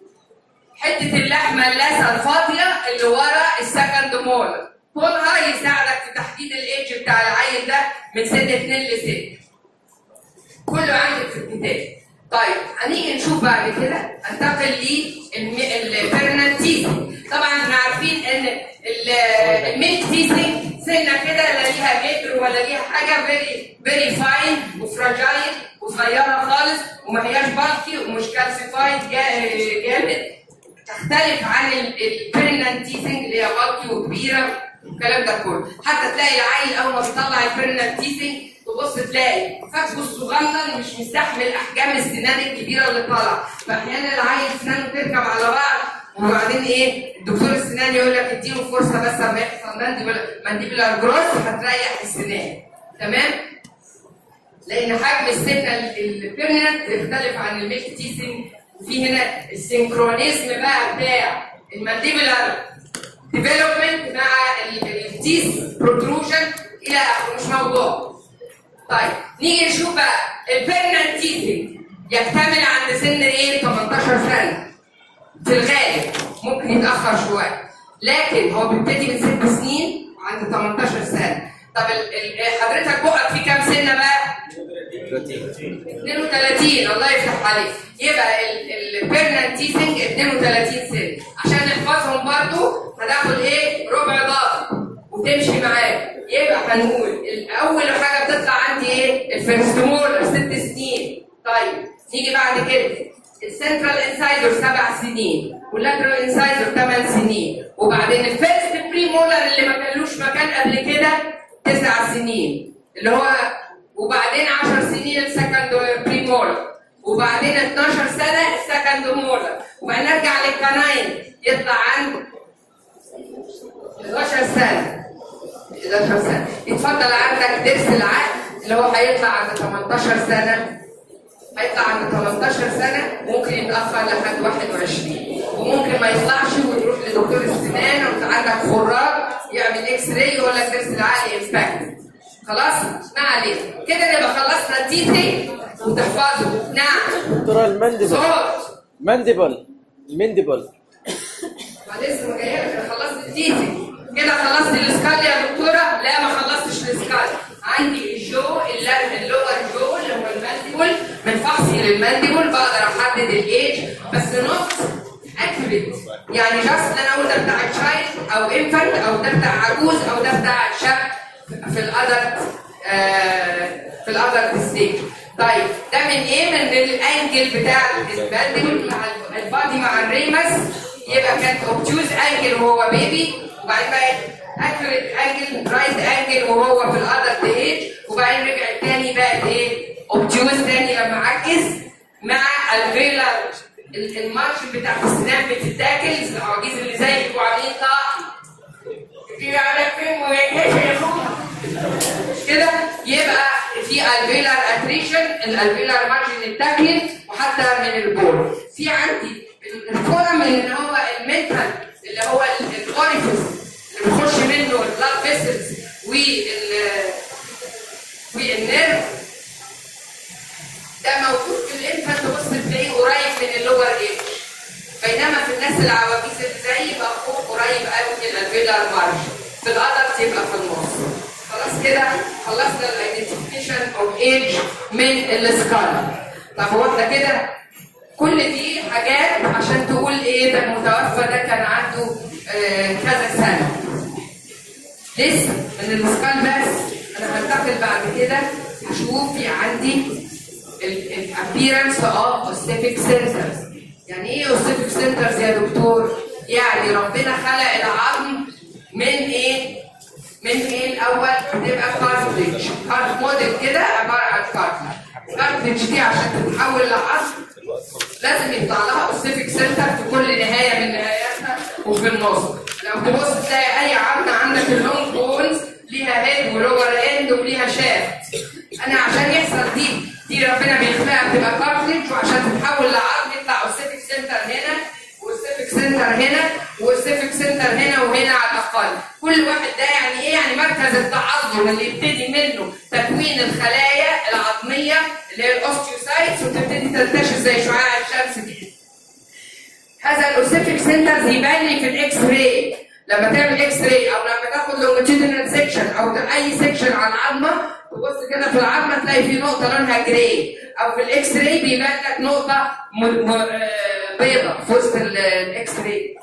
حته اللحمه اللاسه الفاضيه اللي ورا السكند مولر طولها يساعدك في تحديد الايدج بتاع العيل ده من سن 2 ل 6 كله عندك في الكتاب طيب هنيجي نشوف بعد كده انتقل للبيرنال تيسنج طبعا احنا عارفين ان الميلك تيسنج سنه كده لا ليها متر ولا ليها حاجه فيري فيري فاين وفراجايل وصغيره خالص وما هياش بالكي ومش كالسيفايد جامد تختلف عن البيرنال تيسنج اللي هي بالكي وكبيره والكلام ده كله حتى تلاقي العيل اول ما بيطلع البيرنال تيسنج تبص تلاقي فكه الصغنن مش مستحمل احجام السنان الكبيره اللي طالعه فاحيانا العيل سنانه تركب على بعض وبعدين ايه الدكتور السنان يقول لك اديله فرصه بس اما يحصل مانديبولار جروث هتريح السنان تمام لان حجم السنه البيرننت يختلف عن الميلك تيسنج وفي هنا السنكرونيزم بقى بتاع المانديبولار ديفلوبمنت مع التيس بروتروجن الى اخره مش موضوع طيب نيجي نشوف بقى البيرننت تيسنج يكتمل عند سن ايه 18 سنه في الغالب ممكن يتاخر شويه لكن هو بيبتدي من ست سنين وعند 18 سنه طب ال ال حضرتك بقك في كام سنه بقى 32 الله يفتح عليك يبقى البيرنال تيسنج 32 سنه عشان نحفظهم برضو هناخد ايه ربع ضغط وتمشي معاه يبقى هنقول اول حاجه بتطلع عندي ايه الفيرستمول ست سنين طيب نيجي بعد كده السنترال انسايدر سبع سنين واللاترال انسايدر ثمان سنين وبعدين الفيرست بري مولر اللي ما كانلوش مكان قبل كده تسع سنين اللي هو وبعدين 10 سنين السكند بري مولر وبعدين 12 سنه السكند مولر وبعدين نرجع للكناين يطلع عند 11 سنه 11 سنه يتفضل عندك درس العقل اللي هو هيطلع عند 18 سنه هيطلع عند 18 سنه ممكن يتاخر لحد 21 وممكن ما يطلعش وتروح لدكتور السنان وانت عندك خراج يعمل اكس راي يقول لك درس العقل انفكت خلاص ما علينا كده نبقى خلصنا التيتي وتحفظه نعم
دكتورة المندبل
صوت
مندبل المندبل
ما لسه ما جايه لك انا خلصت التيتي كده خلصت الاسكال يا دكتوره لا ما خلصتش الاسكال عندي الجو اللي اللور جو اللي هو المانديبل من فحصي للمانديبل بقدر احدد الايج بس نوت اكيوريت يعني جاست انا اقول ده بتاع تشايلد او انفانت او ده بتاع عجوز او ده بتاع شاب في الادلت في الادلت ستيج طيب ده من ايه من الانجل بتاع المانديبل مع البادي مع الريمس يبقى كانت اوبتيوز انجل وهو بيبي وبعدين بقت اكيوريت انجل رايت انجل وهو في الادلت ايج وبعدين رجعت تاني بقت ايه ال- المارجن بتاعت السنان بتتاكل العواجيز اللي زي بيبقوا عاملين طاقه في على فين ويعيش مش كده يبقى في الفيلار اتريشن الالفيلار مارجن اتاكل وحتى من البول في عندي الفورم اللي هو المنتال اللي هو الاوريفيس اللي بيخش منه البلاد فيسلز وال والنيرف ده موجود في الانفانت تبص تلاقيه قريب من اللور ايج بينما في الناس العواجيز اللي زي يبقى فوق قريب قوي من الفيلار مارج في الادلت يبقى في النص خلاص كده خلصنا الايدنتيفيكيشن اوف ايج من السكال طب هو احنا كده كل دي حاجات عشان تقول ايه ده المتوفى ده كان عنده آه كذا سنه لسه من السكال بس انا هنتقل بعد كده هشوف في عندي الابيرنس اوف اوستيفيك سنترز يعني ايه اوستيفيك سنترز يا دكتور يعني ربنا خلق العظم من ايه من ايه الاول بتبقى كارتليج كارت موديل كده عباره عن كارتليج الكارتليج دي عشان تتحول لعظم لازم يطلع لها اوستيفيك سنتر في كل نهايه من نهاياتها وفي النص لو تبص تلاقي اي عظمه عندك اللونج بونز ليها هيد ولور اند وليها شافت انا عشان يحصل دي دي ربنا بيخلقها تبقى كارتليج وعشان تتحول لعظم يطلع اوستيفيك سنتر هنا واوستيفيك سنتر هنا واوستيفيك سنتر هنا وهنا على الاقل كل واحد ده يعني ايه يعني مركز التعظم اللي يبتدي منه تكوين الخلايا العظميه اللي هي الاوستيوسايتس وتبتدي تنتشر زي شعاع الشمس كده هذا الاوستيفيك سنتر يبان لي في الاكس راي لما تعمل اكس راي او لما تاخد لونجيتودينال سيكشن او اي سيكشن على العظمه تبص كده في العظمه تلاقي في نقطه لونها جراي او في الاكس راي بيبان لك نقطه م... م... آه، بيضاء في وسط ال- الاكس راي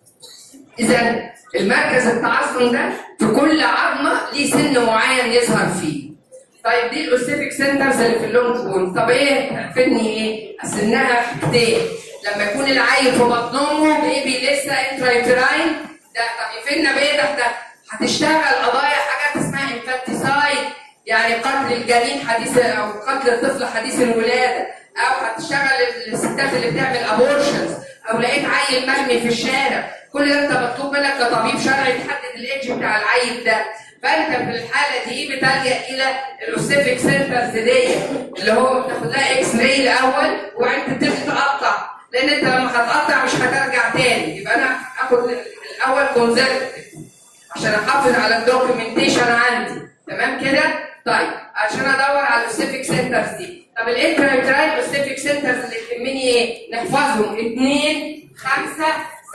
اذا المركز التعظم ده في كل عظمه ليه سن معين يظهر فيه طيب دي الاوستيفيك سنترز اللي في اللونج بون طب ايه تفيدني ايه؟ اسنها حاجتين لما يكون العيل في بطن امه بيبي لسه انترايتراين ده طب يفيدنا بايه ده ده هتشتغل قضايا حاجات اسمها انفانتيسايد يعني قتل الجنين حديث او قتل الطفل حديث الولاده او هتشتغل الستات اللي بتعمل ابورشنز او لقيت عيل مرمي في الشارع كل ده انت مطلوب منك كطبيب شرعي تحدد الايدج بتاع العيل ده فانت في الحاله دي بتلجا الى الاوستيفيك سنترز دي اللي هو بتاخد لها اكس راي الاول وبعدين تبتدي تقطع لان انت لما هتقطع مش هترجع تاني يبقى انا اخد الاول كونزرفتيف عشان احافظ على الدوكيومنتيشن عندي تمام كده طيب عشان ادور على الاوستيفيك سنترز دي طب الانترايترايل اوستيفيك سنترز اللي يهمني ايه نحفظهم 2 5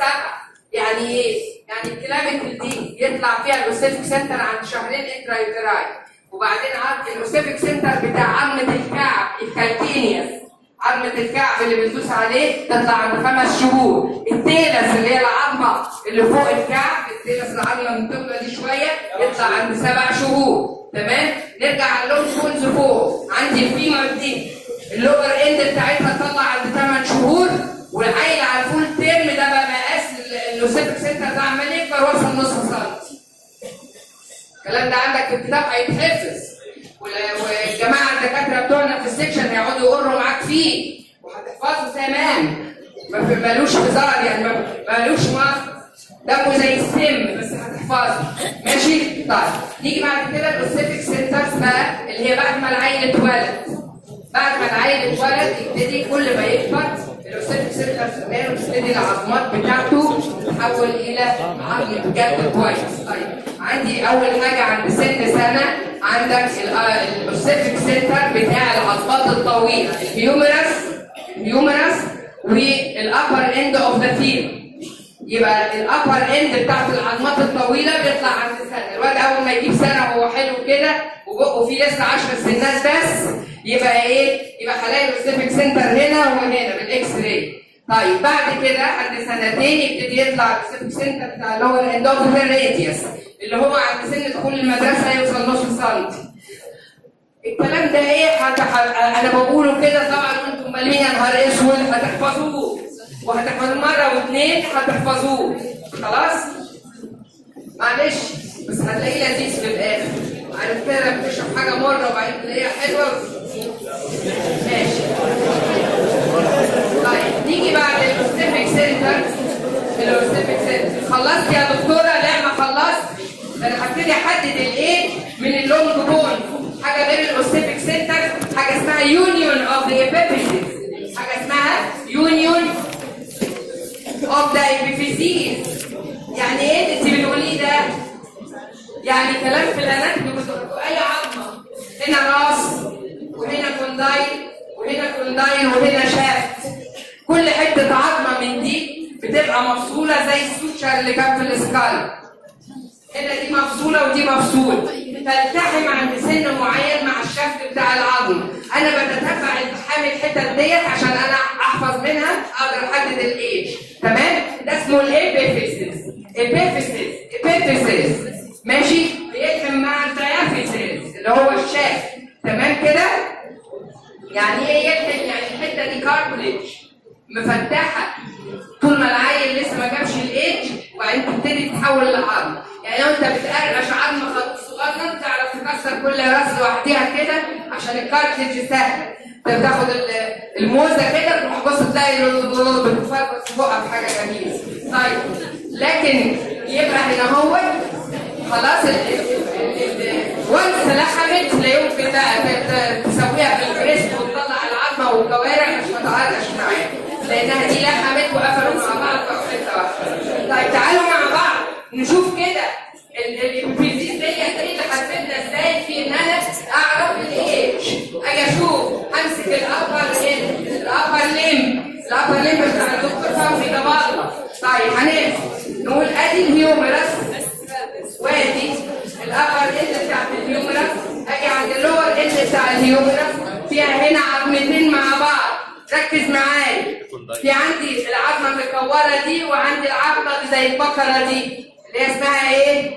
7 يعني ايه يعني الكلامة دي يطلع فيها الاوستيفيك سنتر عند شهرين انترايترايل وبعدين عند الاوستيفيك سنتر بتاع عظمه الكعب الكالكينيوس عظمة الكعب اللي بندوس عليه تطلع عند خمس شهور، التيلس اللي هي العظمة اللي فوق الكعب، التيلس العظمة من تبقى دي شوية يطلع عند سبع شهور، تمام؟ نرجع على اللونج بونز فوق، عندي الفيمر دي اللور اند بتاعتها تطلع عند ثمان شهور والعيل على الفول تيرم ده بقى مقاس اللوسيفيك سنتر ده عمال يكبر وصل نص سنتي. الكلام ده عندك في الكتاب هيتحفظ وال- والجماعه الدكاتره بتوعنا في السكشن هيقعدوا يقروا معاك فيه وهتحفظه تمام ما في- ملوش هزار يعني ما- ملوش مصر دمه زي السم بس هتحفظه ماشي طيب نيجي بعد كده الاوستيفيك سنترز بقى اللي هي بعد ما العيل اتولد بعد ما العيل اتولد يبتدي كل ما يكبر الاوستيفيك سنترز اللي هي بتبتدي العظمات بتاعته تتحول الى عظم بجد كويس طيب عندي اول حاجه عند سن سنه عندك الاوستيفيك سنتر بتاع العظمات الطويله الهيومرس الهيومرس والابر اند اوف ذا فيل يبقى الابر اند بتاعت العظمات الطويله بيطلع عند سنه الواد اول ما يجيب سنه وهو حلو كده وبقه فيه لسه 10 سنات بس يبقى ايه؟ يبقى هلاقي الاوستيفيك سنتر هنا وهنا بالاكس راي طيب بعد كده عند سنتين يبتدي يطلع الاوستيفيك سنتر بتاع اللي هو الاند اوف ذا راديوس اللي هو عند سن دخول المدرسه يوصل نص سنتي الكلام ده ايه هت... ه- انا بقوله كده طبعا وانتم مالين يا نهار اسود هتحفظوه وهتحفظوه مره واثنين هتحفظوه خلاص معلش بس هتلاقيه لذيذ في الاخر عارف كده لما بتشرب حاجه مره وبعدين تلاقيها حلوه ماشي طيب نيجي بعد الاوستيبك سنتر خلصت يا دكتوره لا ما خلصت ده انا هبتدي احدد الايه من اللونج بون حاجه غير الاوستيبك سنتر حاجه اسمها يونيون اوف ذا epiphysis حاجه اسمها يونيون اوف ذا epiphyses يعني ايه انت بتقولي ده يعني كلام في الاناتومي بتقولوا اي عظمه هنا راس وهنا كوندايل وهنا كوندايل وهنا شافت كل حته عظمه من دي بتبقى مفصوله زي السوتشر اللي كان في السكال هنا دي مفصوله ودي مفصول تلتحم عند سن معين مع الشفت بتاع العظم انا بتتبع التحام الحتت ديت عشان انا احفظ منها اقدر احدد الايج تمام ده اسمه الابيفيسيس ابيفيسيس ابيفيسيس ماشي بيلحم مع الديافيسيس اللي هو الشاف تمام كده يعني ايه يلحم يعني الحته دي كاربليج مفتحه طول ما العيل لسه ما جابش الايدج وبعدين تبتدي تتحول لعظم يعني لو انت بتقرقش عظم خط صغير تعرف تكسر كل راس لوحدها كده عشان الكارتليج سهل انت بتاخد ال- الموزه كده تروح بص تلاقي بتفرق في بقها في حاجه جميله طيب لكن يبقى هنا هو خلاص وانس لحمت لا يمكن بقى ت- ت- تسويها في الكريسب وتطلع العظمه والكوارع مش هتعرقش معاك لانها دي لحمت وقفلوا مع بعض في حته واحده طيب تعالوا مع بعض نشوف كده البيزيز ديت ايه اللي هتفيدنا ازاي في ان انا اعرف الايدج اجي اشوف همسك الابر ليم الابر ليم الابر ليم بتاع الدكتور فوزي ده بره طيب هنمسك نقول ادي الهيومرس وادي الابر اند بتاعت الهيومرس اجي عند اللور اند بتاع الهيومرس فيها هنا عظمتين مع بعض ركز معايا في عندي العظمه المكوره دي وعندي العظمه اللي زي البقره دي اللي هي اسمها ايه؟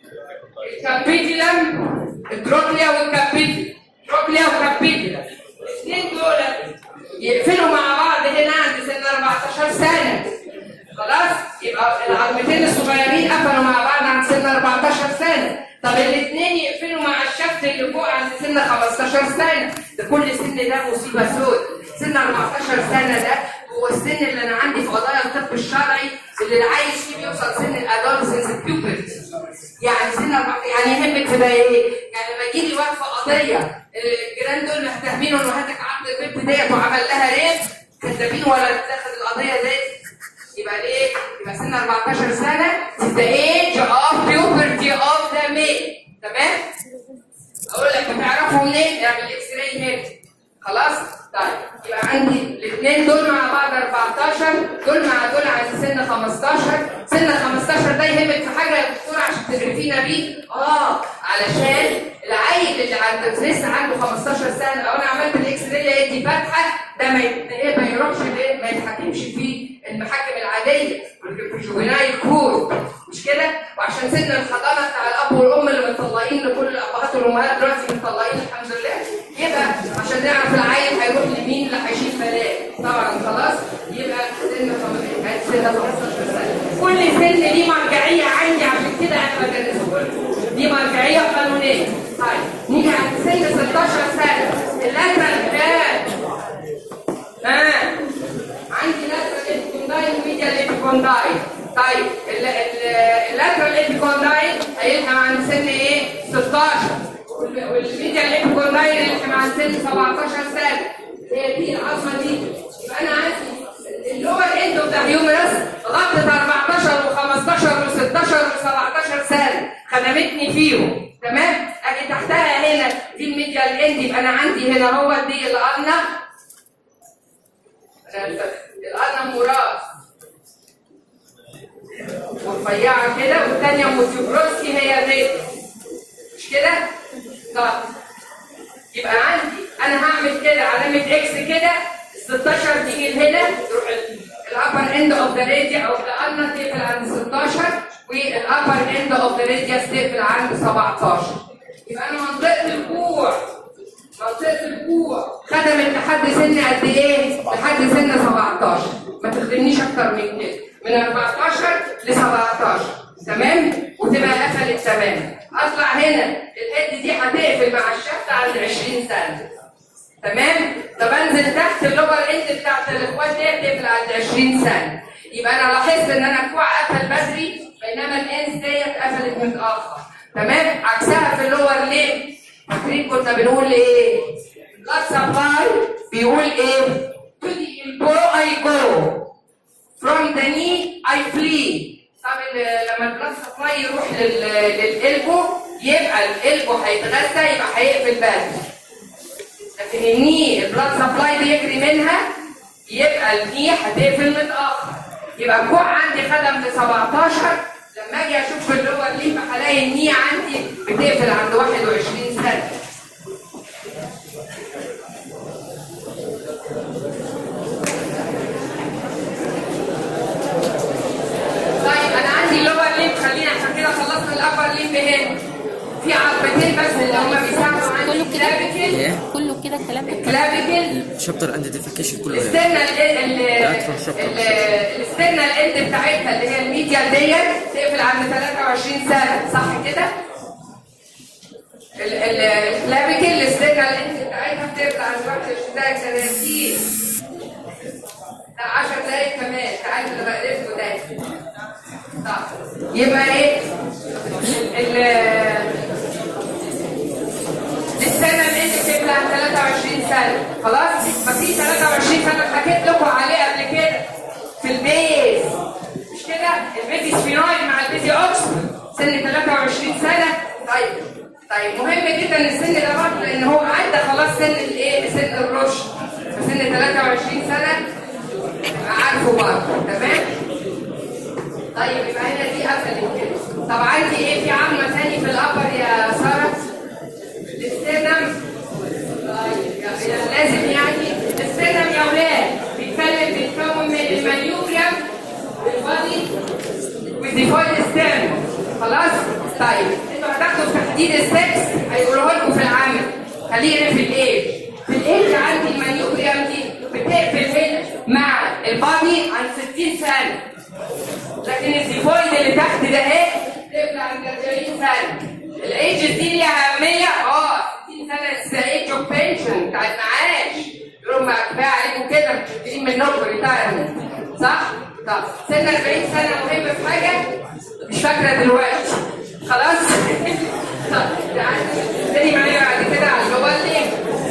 الكابيتولم التروكليا والكابيتولم تروكليا وكابيتولم الاثنين دول يقفلوا مع بعض هنا عند سن 14 سنه خلاص يبقى العظمتين الصغيرين قفلوا مع بعض عند سن 14 سنه طب الاثنين يقفلوا مع الشفت اللي فوق عند سن 15 سنه ده كل سن ده مصيبه سود سن 14 سنه ده هو السن اللي انا عندي في قضايا الطب الشرعي اللي العيل فيه بيوصل سن الادولسنس بيوبرتي يعني سن أربعة- يعني يهمك في ده ايه؟ يعني لما يجي لي واقفه قضيه الجيران دول محترمين انه هاتك عبد البنت ديت وعمل لها ريب كذابين ولا تاخد القضيه ديت يبقى ليه؟ يبقى سن 14 سنه the age of puberty of the male تمام؟ اقول لك بتعرفوا منين؟ اعمل اكس راي هنا خلاص؟ طيب يبقى عندي الاثنين دول مع بعض 14 دول مع دول عند سن 15 سن 15 ده يهمك في حاجه يا دكتور عشان تدرسينا بيه؟ اه علشان العيل اللي عنده لسه عنده 15 سنه لو انا عملت الاكس راي لقيت دي فاتحه ده ما يت- إيه ما يروحش ليه؟ ما يتحكمش في المحاكم العاديه في الجوفينايل كود مش كده؟ وعشان سن الحضانه بتاع الاب والام اللي مطلقين لكل الابهات والامهات دلوقتي مطلقين الحمد لله يبقى عشان نعرف العيل هيروح لمين اللي هيشيل بلاء طبعا خلاص يبقى سن خم- سن 15 سنه كل سن ليه مرجعيه عندي عشان كده انا بدرسه لكم دي مرجعيه قانونيه طيب نيجي عند سن 16 سنه اللاترال كام؟ ها عندي لاترال ابيكوندايل وميديال ابيكوندايل طيب ال- ال- اللاترال ابيكوندايل هيلحم عند سن ايه 16 وال- والميديال ابيكوندايل يلحم عند سن 17 سنه هي دي العظمه دي يبقى انا عندي اللور اند اوف ذا هيومرس غطت 14 و15 و16 و17 سنه خدمتني فيهم تمام اجي تحتها هنا دي الميديال اند يبقى انا عندي هنا هو دي القرنه القرنه مراس ورفيعه كده والثانيه موتيبروسكي هي دي مش كده؟ طب يبقى عندي انا هعمل كده علامه اكس كده ال 16 تيجي لهنا تروح الابر اند اوف ذا راديا او القرنه تقفل عند 16 والابر اند اوف ذا راديا تقفل عند 17 يبقى انا منطقه الكوع منطقه الكوع خدمت لحد سن قد ايه؟ لحد سن 17 ما تخدمنيش اكتر من كده من 14 ل 17 تمام؟ وتبقى قفلت تمام اطلع هنا الهيد دي هتقفل مع الشفت عند 20 سنه تمام؟ طب انزل تحت اللور اند بتاعت الاخوات دي تقفل عند 20 سنه يبقى انا لاحظت ان انا الكوع قفل بدري بينما الانس ديت قفلت متاخر تمام عكسها في اللور ليم فاكرين كنا بنقول ايه؟ بلاد سبلاي بيقول ايه؟ to the elbow I go from the knee I flee طب ال- لما البلاد سبلاي يروح لل- للقلبه يبقى القلبه هيتغذى يبقى هيقفل بدري لكن الني البلاد سبلاي بيجري منها يبقى الني هتقفل متاخر يبقى الكوع عندي خدم ل 17 لما اجي اشوف في اللور ليف هلاقي الني عندي بتقفل عند 21 سنه طيب انا عندي اللور ليف خلينا احنا كده خلصنا الابر ليف هنا في عظمتين بس اللي هم بيساعدوا عندي
كله كده
كلافيكل
كله كده الكلام ده
كلافيكل
شابتر ايدنتيفيكيشن كله هنا.
الاستنى ال ال
لا، أدخل شابتر.
ال- الاستنى الاند بتاعتها اللي هي الميديا ديت تقفل عند 23 سنه صح كده؟ ال- ال- الكلافيكل الاستنى الاند بتاعتها بتقفل عند 21 دقيقه 30 لا 10 دقايق كمان تعالوا انا بقلبه ده صح يبقى ايه؟ ال السنة اللي انت بتبلع 23 سنة خلاص؟ ما في 23 سنة حكيت لكم عليه قبل كده في البيز مش كده؟ البيبي سفينويد مع البيبي اوكسفورد سن 23 سنة طيب طيب مهم جدا السن ده برضه لان هو عدى خلاص سن الايه؟ سن الرشد فسن 23 سنة تبقى عارفه برضه تمام؟ طيب يبقى هنا دي قفلت كده طب عندي ايه في عظمة تاني في الابر يا سارة؟ الاستخدام طيب يعني لازم يعني الاستخدام يا اولاد بيتكلم بيتكون من المانيوبريم والبادي والديفولت ستيرن خلاص طيب انتوا هتاخدوا في تحديد السكس هيقولوها لكم في العمل خلينا في الايج في الايج عندي المانيوبريم دي بتقفل هنا مع البادي عن 60 سنه لكن الزيفويد اللي تحت ده ايه تبقى عند 40 سنه الايدج دي ليها اهميه اه 60 سنه ايدج اوف بنشن بتاعت معاش يقولوا ما كفايه عليكم كده مش محتاجين منكم ريتايرمنت صح؟ طب سن 40 سنه مهم في حاجه مش فاكره دلوقتي خلاص؟ طب تعالى تاني معايا بعد كده على الموبايل ليه؟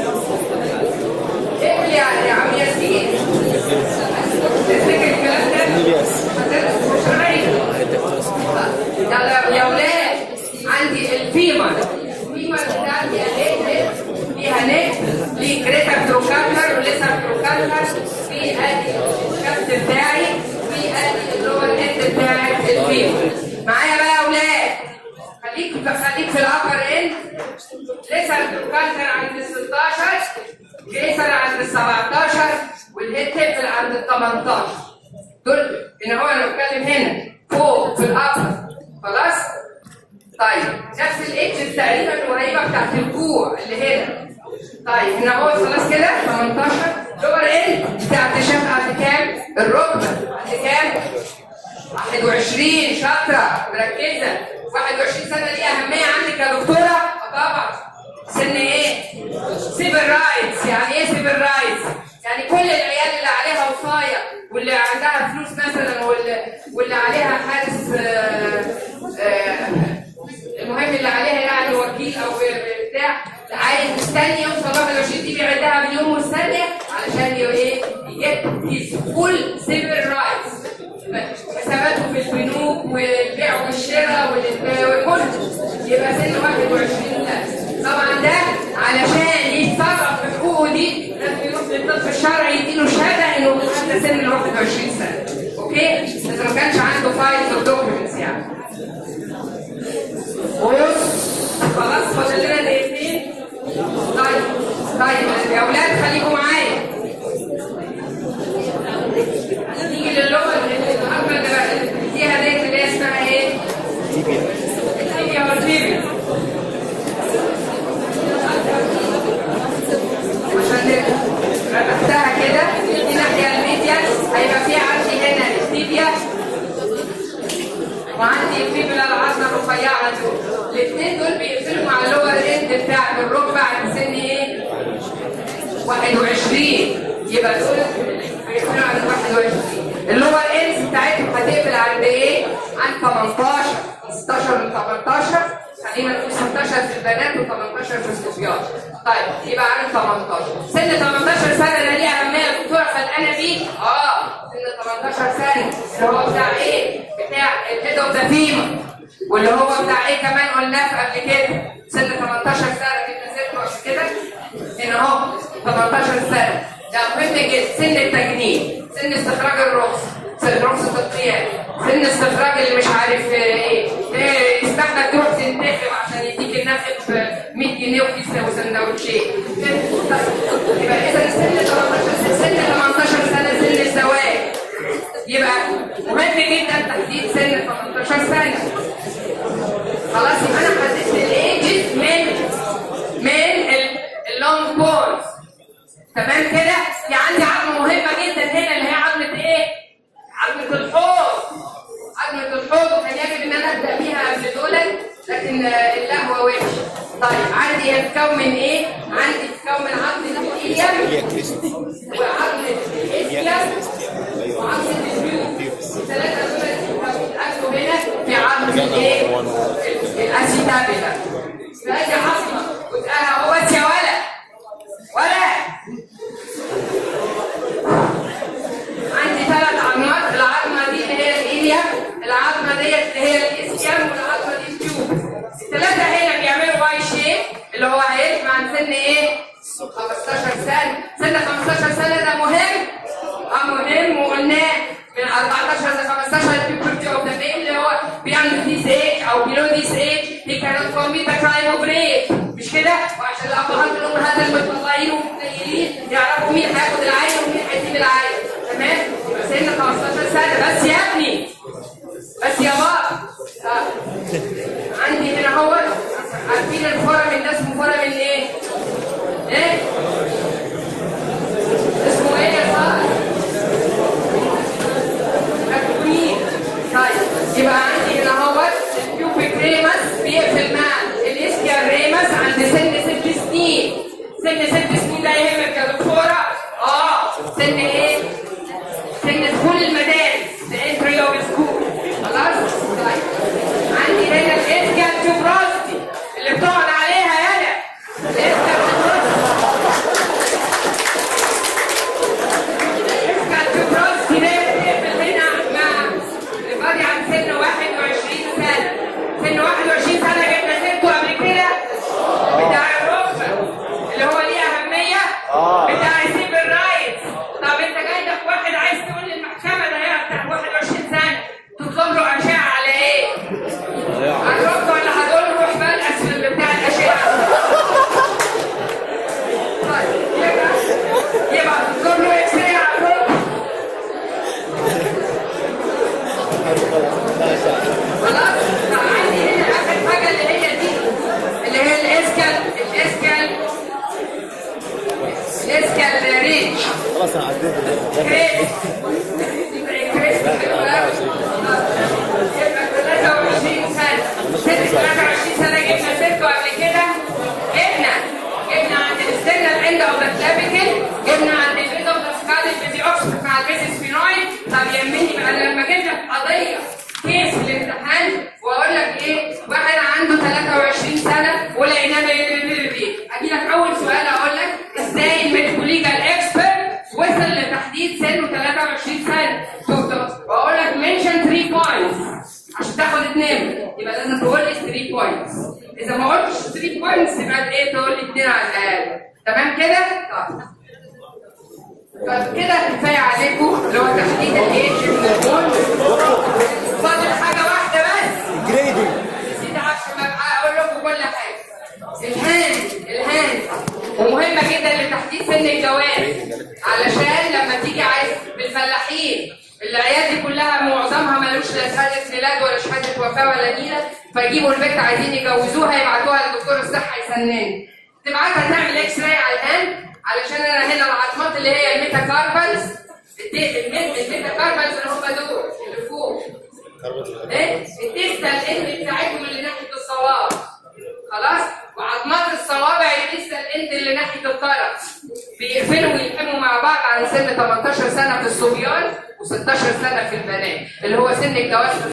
اقفل يا يا عم ياسين تفتكر الكلام ده؟ مش رايق يلا يا ولاد عندي الفيمر الفيمر بتاعتي اهي ليها نك ليه جريتر بروكالر وليسر بروكالر في ادي الكابت بتاعي في ادي اللي هو الهيد بتاع الفيمر معايا بقى يا ولاد خليك خليك في الابر اند ليسر بروكالر عند ال 16 جريتر عند ال 17 والهيد تقفل عند ال 18 دول هنا هو انا بتكلم هنا فوق في الابر خلاص طيب نفس الاتش تقريبا قريبه بتاعت الكوع اللي هنا طيب هنا هو خلاص كده 18 لور ال بتاعت الشفه عند كام؟ الركبه عند كام؟ 21 شاطره مركزه 21 سنه دي اهميه عندك يا دكتوره؟ آه طبعا سن ايه؟ سيفل رايتس يعني ايه سيفل رايتس؟ يعني كل العيال اللي عليها وصايه واللي عندها فلوس مثلا واللي, واللي عليها حارس آه، آه، المهم اللي عليها يعني وكيل او بتاع عايز مستني يوصل 21 دي بيعدها باليوم والثانيه علشان ي- ايه يجيب هيز فول سيفل رايتس حساباته في البنوك والبيع والشراء وال- والكل يبقى سن 21 سنه طبعا ده علشان يتصرف في حقوقه دي لازم يروح للطب الشرعي يديله شهاده انه عدى سن ال 21 سنه اوكي؟ اذا ما كانش عنده فايلز اوف دوكيومنتس يعني بص خلاص فاضل لنا دقيقتين طيب طيب يا اولاد خليكم معايا نيجي للغه العامه اللي بقى فيها ديت اللي هي اسمها ايه؟ تيبيا والتيبيا عشان ربحتها كده دي ناحيه الميديا هيبقى في عندي هنا التيبيا وعندي الفيبلا العظمه الرفيعه دول الاثنين دول بيقفلوا مع اللور اند بتاع الركبه عند سن ايه؟ 21 يبقى دول بيقفلوا عند 21 اللور اند بتاع البنات و18 في الصبيان طيب يبقى عن 18 سن 18 سنه ده ليه اهميه الدكتوره فالانه بيه اه سن 18 سنه اللي هو بتاع ايه بتاع الهيد اوف ذا فيمر واللي هو بتاع ايه كمان قلناه في قبل كده سن 18 سنه جبنا سيرته قبل كده هنا اهو 18 سنه ده مهم جدا سن التجنيد سن استخراج الرخص سن رخصة القيام سن استخراج اللي مش عارف ايه إيه، يستحمل تروح تنتخب عشان يديك الناخب 100 جنيه وكيس وسندوتشين طيب، يبقى اذا سن 18 سن 18 سنه سن الزواج يبقى مهم جدا تحديد سن 18 سنه خلاص يبقى انا حددت الايجز من من اللونج بورز تمام كده في عندي عظمه مهمه جدا هنا اللي هي عظمه ايه عظمه الحوض عظمه الحوض وكان يجب ان انا ابدا بيها قبل دولت لكن آه، اللهوه وحش طيب عندي هي بتكون من ايه عندي بتكون من عظمه الايليم وعظمه الاسكيم وعظمه البيوت الثلاثه دول بيتاكلوا هنا في عظمه الايه الاسيتابيلا فهذه عظمه وتقالها هو بس يا ولد ولا عندي ثلاث عظمات العظمه دي اللي هي الإيليا العظمه ديت اللي هي الاسكيام والعظمه دي التيوب الثلاثه هنا بيعملوا واي شيب اللي هو هيجمع عن سن ايه 15 سنه سن 15 سنه ده مهم اه مهم وقلناه من 14 ل 15 البيبرتي اوف ذا اللي هو بيعمل ذيس ايج او بيلو ذيس ايج he cannot commit a crime of rape مش كده؟ وعشان الابهات والامهات المتطلعين والمتنيلين يعرفوا مين هياخد العين ومين هيسيب العين تمام؟ يبقى سن 15 سنه بس يا ابني بس يا بابا آه. عندي هنا هو عارفين الفورم ده اسمه فورم ايه؟ ايه؟ اسمه ايه يا صاحبي؟ تكوين طيب يبقى عندي هنا هو البيوبيك ريمس بيقفل مع الاسكيال ريمس عند سن ست سنين سن ست سنين ده يهمك يا دكتوره اه سن ايه؟ سن دخول المدارس الانتري اوف سكول خلاص؟ طيب عندي هنا الاسكيال تيوبراستي اللي بتقعد عليها يالا الاسكيال تيوبراستي اسكال تبرز كده في هنا مع الفاضي عن سن 21 سنة سن 21 سنة جبنا سيرته قبل كده بتاع الركبة اللي هو ليه أهمية بتاع السيفل رايتس طب أنت جاي لك واحد عايز تقول للمحكمة ده هي بتاع 21 سنة تطلب له أشعة على إيه؟ على الركبة ولا هتقول له روح بقى الأسفل بتاع الأشعة؟ طيب يبقى يبقى تطلب له إكس راي على الركبة خلاص عندي هنا اخر حاجه اللي هي دي اللي هي الاسكال الاسكال الاسكال ريتش
خلاص انا عديت
كريس كريس يبقى 23 سنه ست 23 سنه جبنا سيرته قبل كده جبنا جبنا عند السنه الاند اوف ذا كلابيكل جبنا عند الاند اوف ذا سكالي في اوكسفورد مع البيزنس فينويد طب يهمني بقى لما جبنا قضيه كيس في الامتحان واقول لك ايه واحد عنده 23 سنه ولقيناه بي اجي لك اول سؤال اقول لك ازاي الميديكال ليجال اكسبرت وصل لتحديد سنه 23 سنه دكتور واقول لك منشن 3 بوينتس عشان تاخد اثنين يبقى لازم تقول لي 3 بوينتس اذا ما قلتش 3 بوينتس يبقى ايه تقول لي اثنين على الاقل تمام كده؟ طيب طب كده كفايه عليكم اللي هو تحديد الايدج من فاضل حاجه واحده بس
جريدنج
نسيت عشان ابقى اقول لكم كل حاجه الهاند الهاند ومهمه جدا لتحديد سن الجواز علشان لما تيجي عايز بالفلاحين العيال دي كلها معظمها ملوش لا شهاده ميلاد ولا شهاده وفاه ولا نيله فيجيبوا البنت عايزين يجوزوها يبعتوها لدكتور الصحه يسنن تبعتها تعمل اكس راي على الهاند علشان انا هنا العظمات اللي هي الميتاكاربلز الميتاكاربلز اللي هم دول اللي فوق ايه التستة الاند بتاعتهم اللي ناحيه الصواب خلاص وعظمات الصوابع التستة الاند اللي ناحيه الطرف بيقفلوا ويلحموا مع بعض عن سن 18 سنه في الصبيان و16 سنه في البنات اللي هو سن الجواز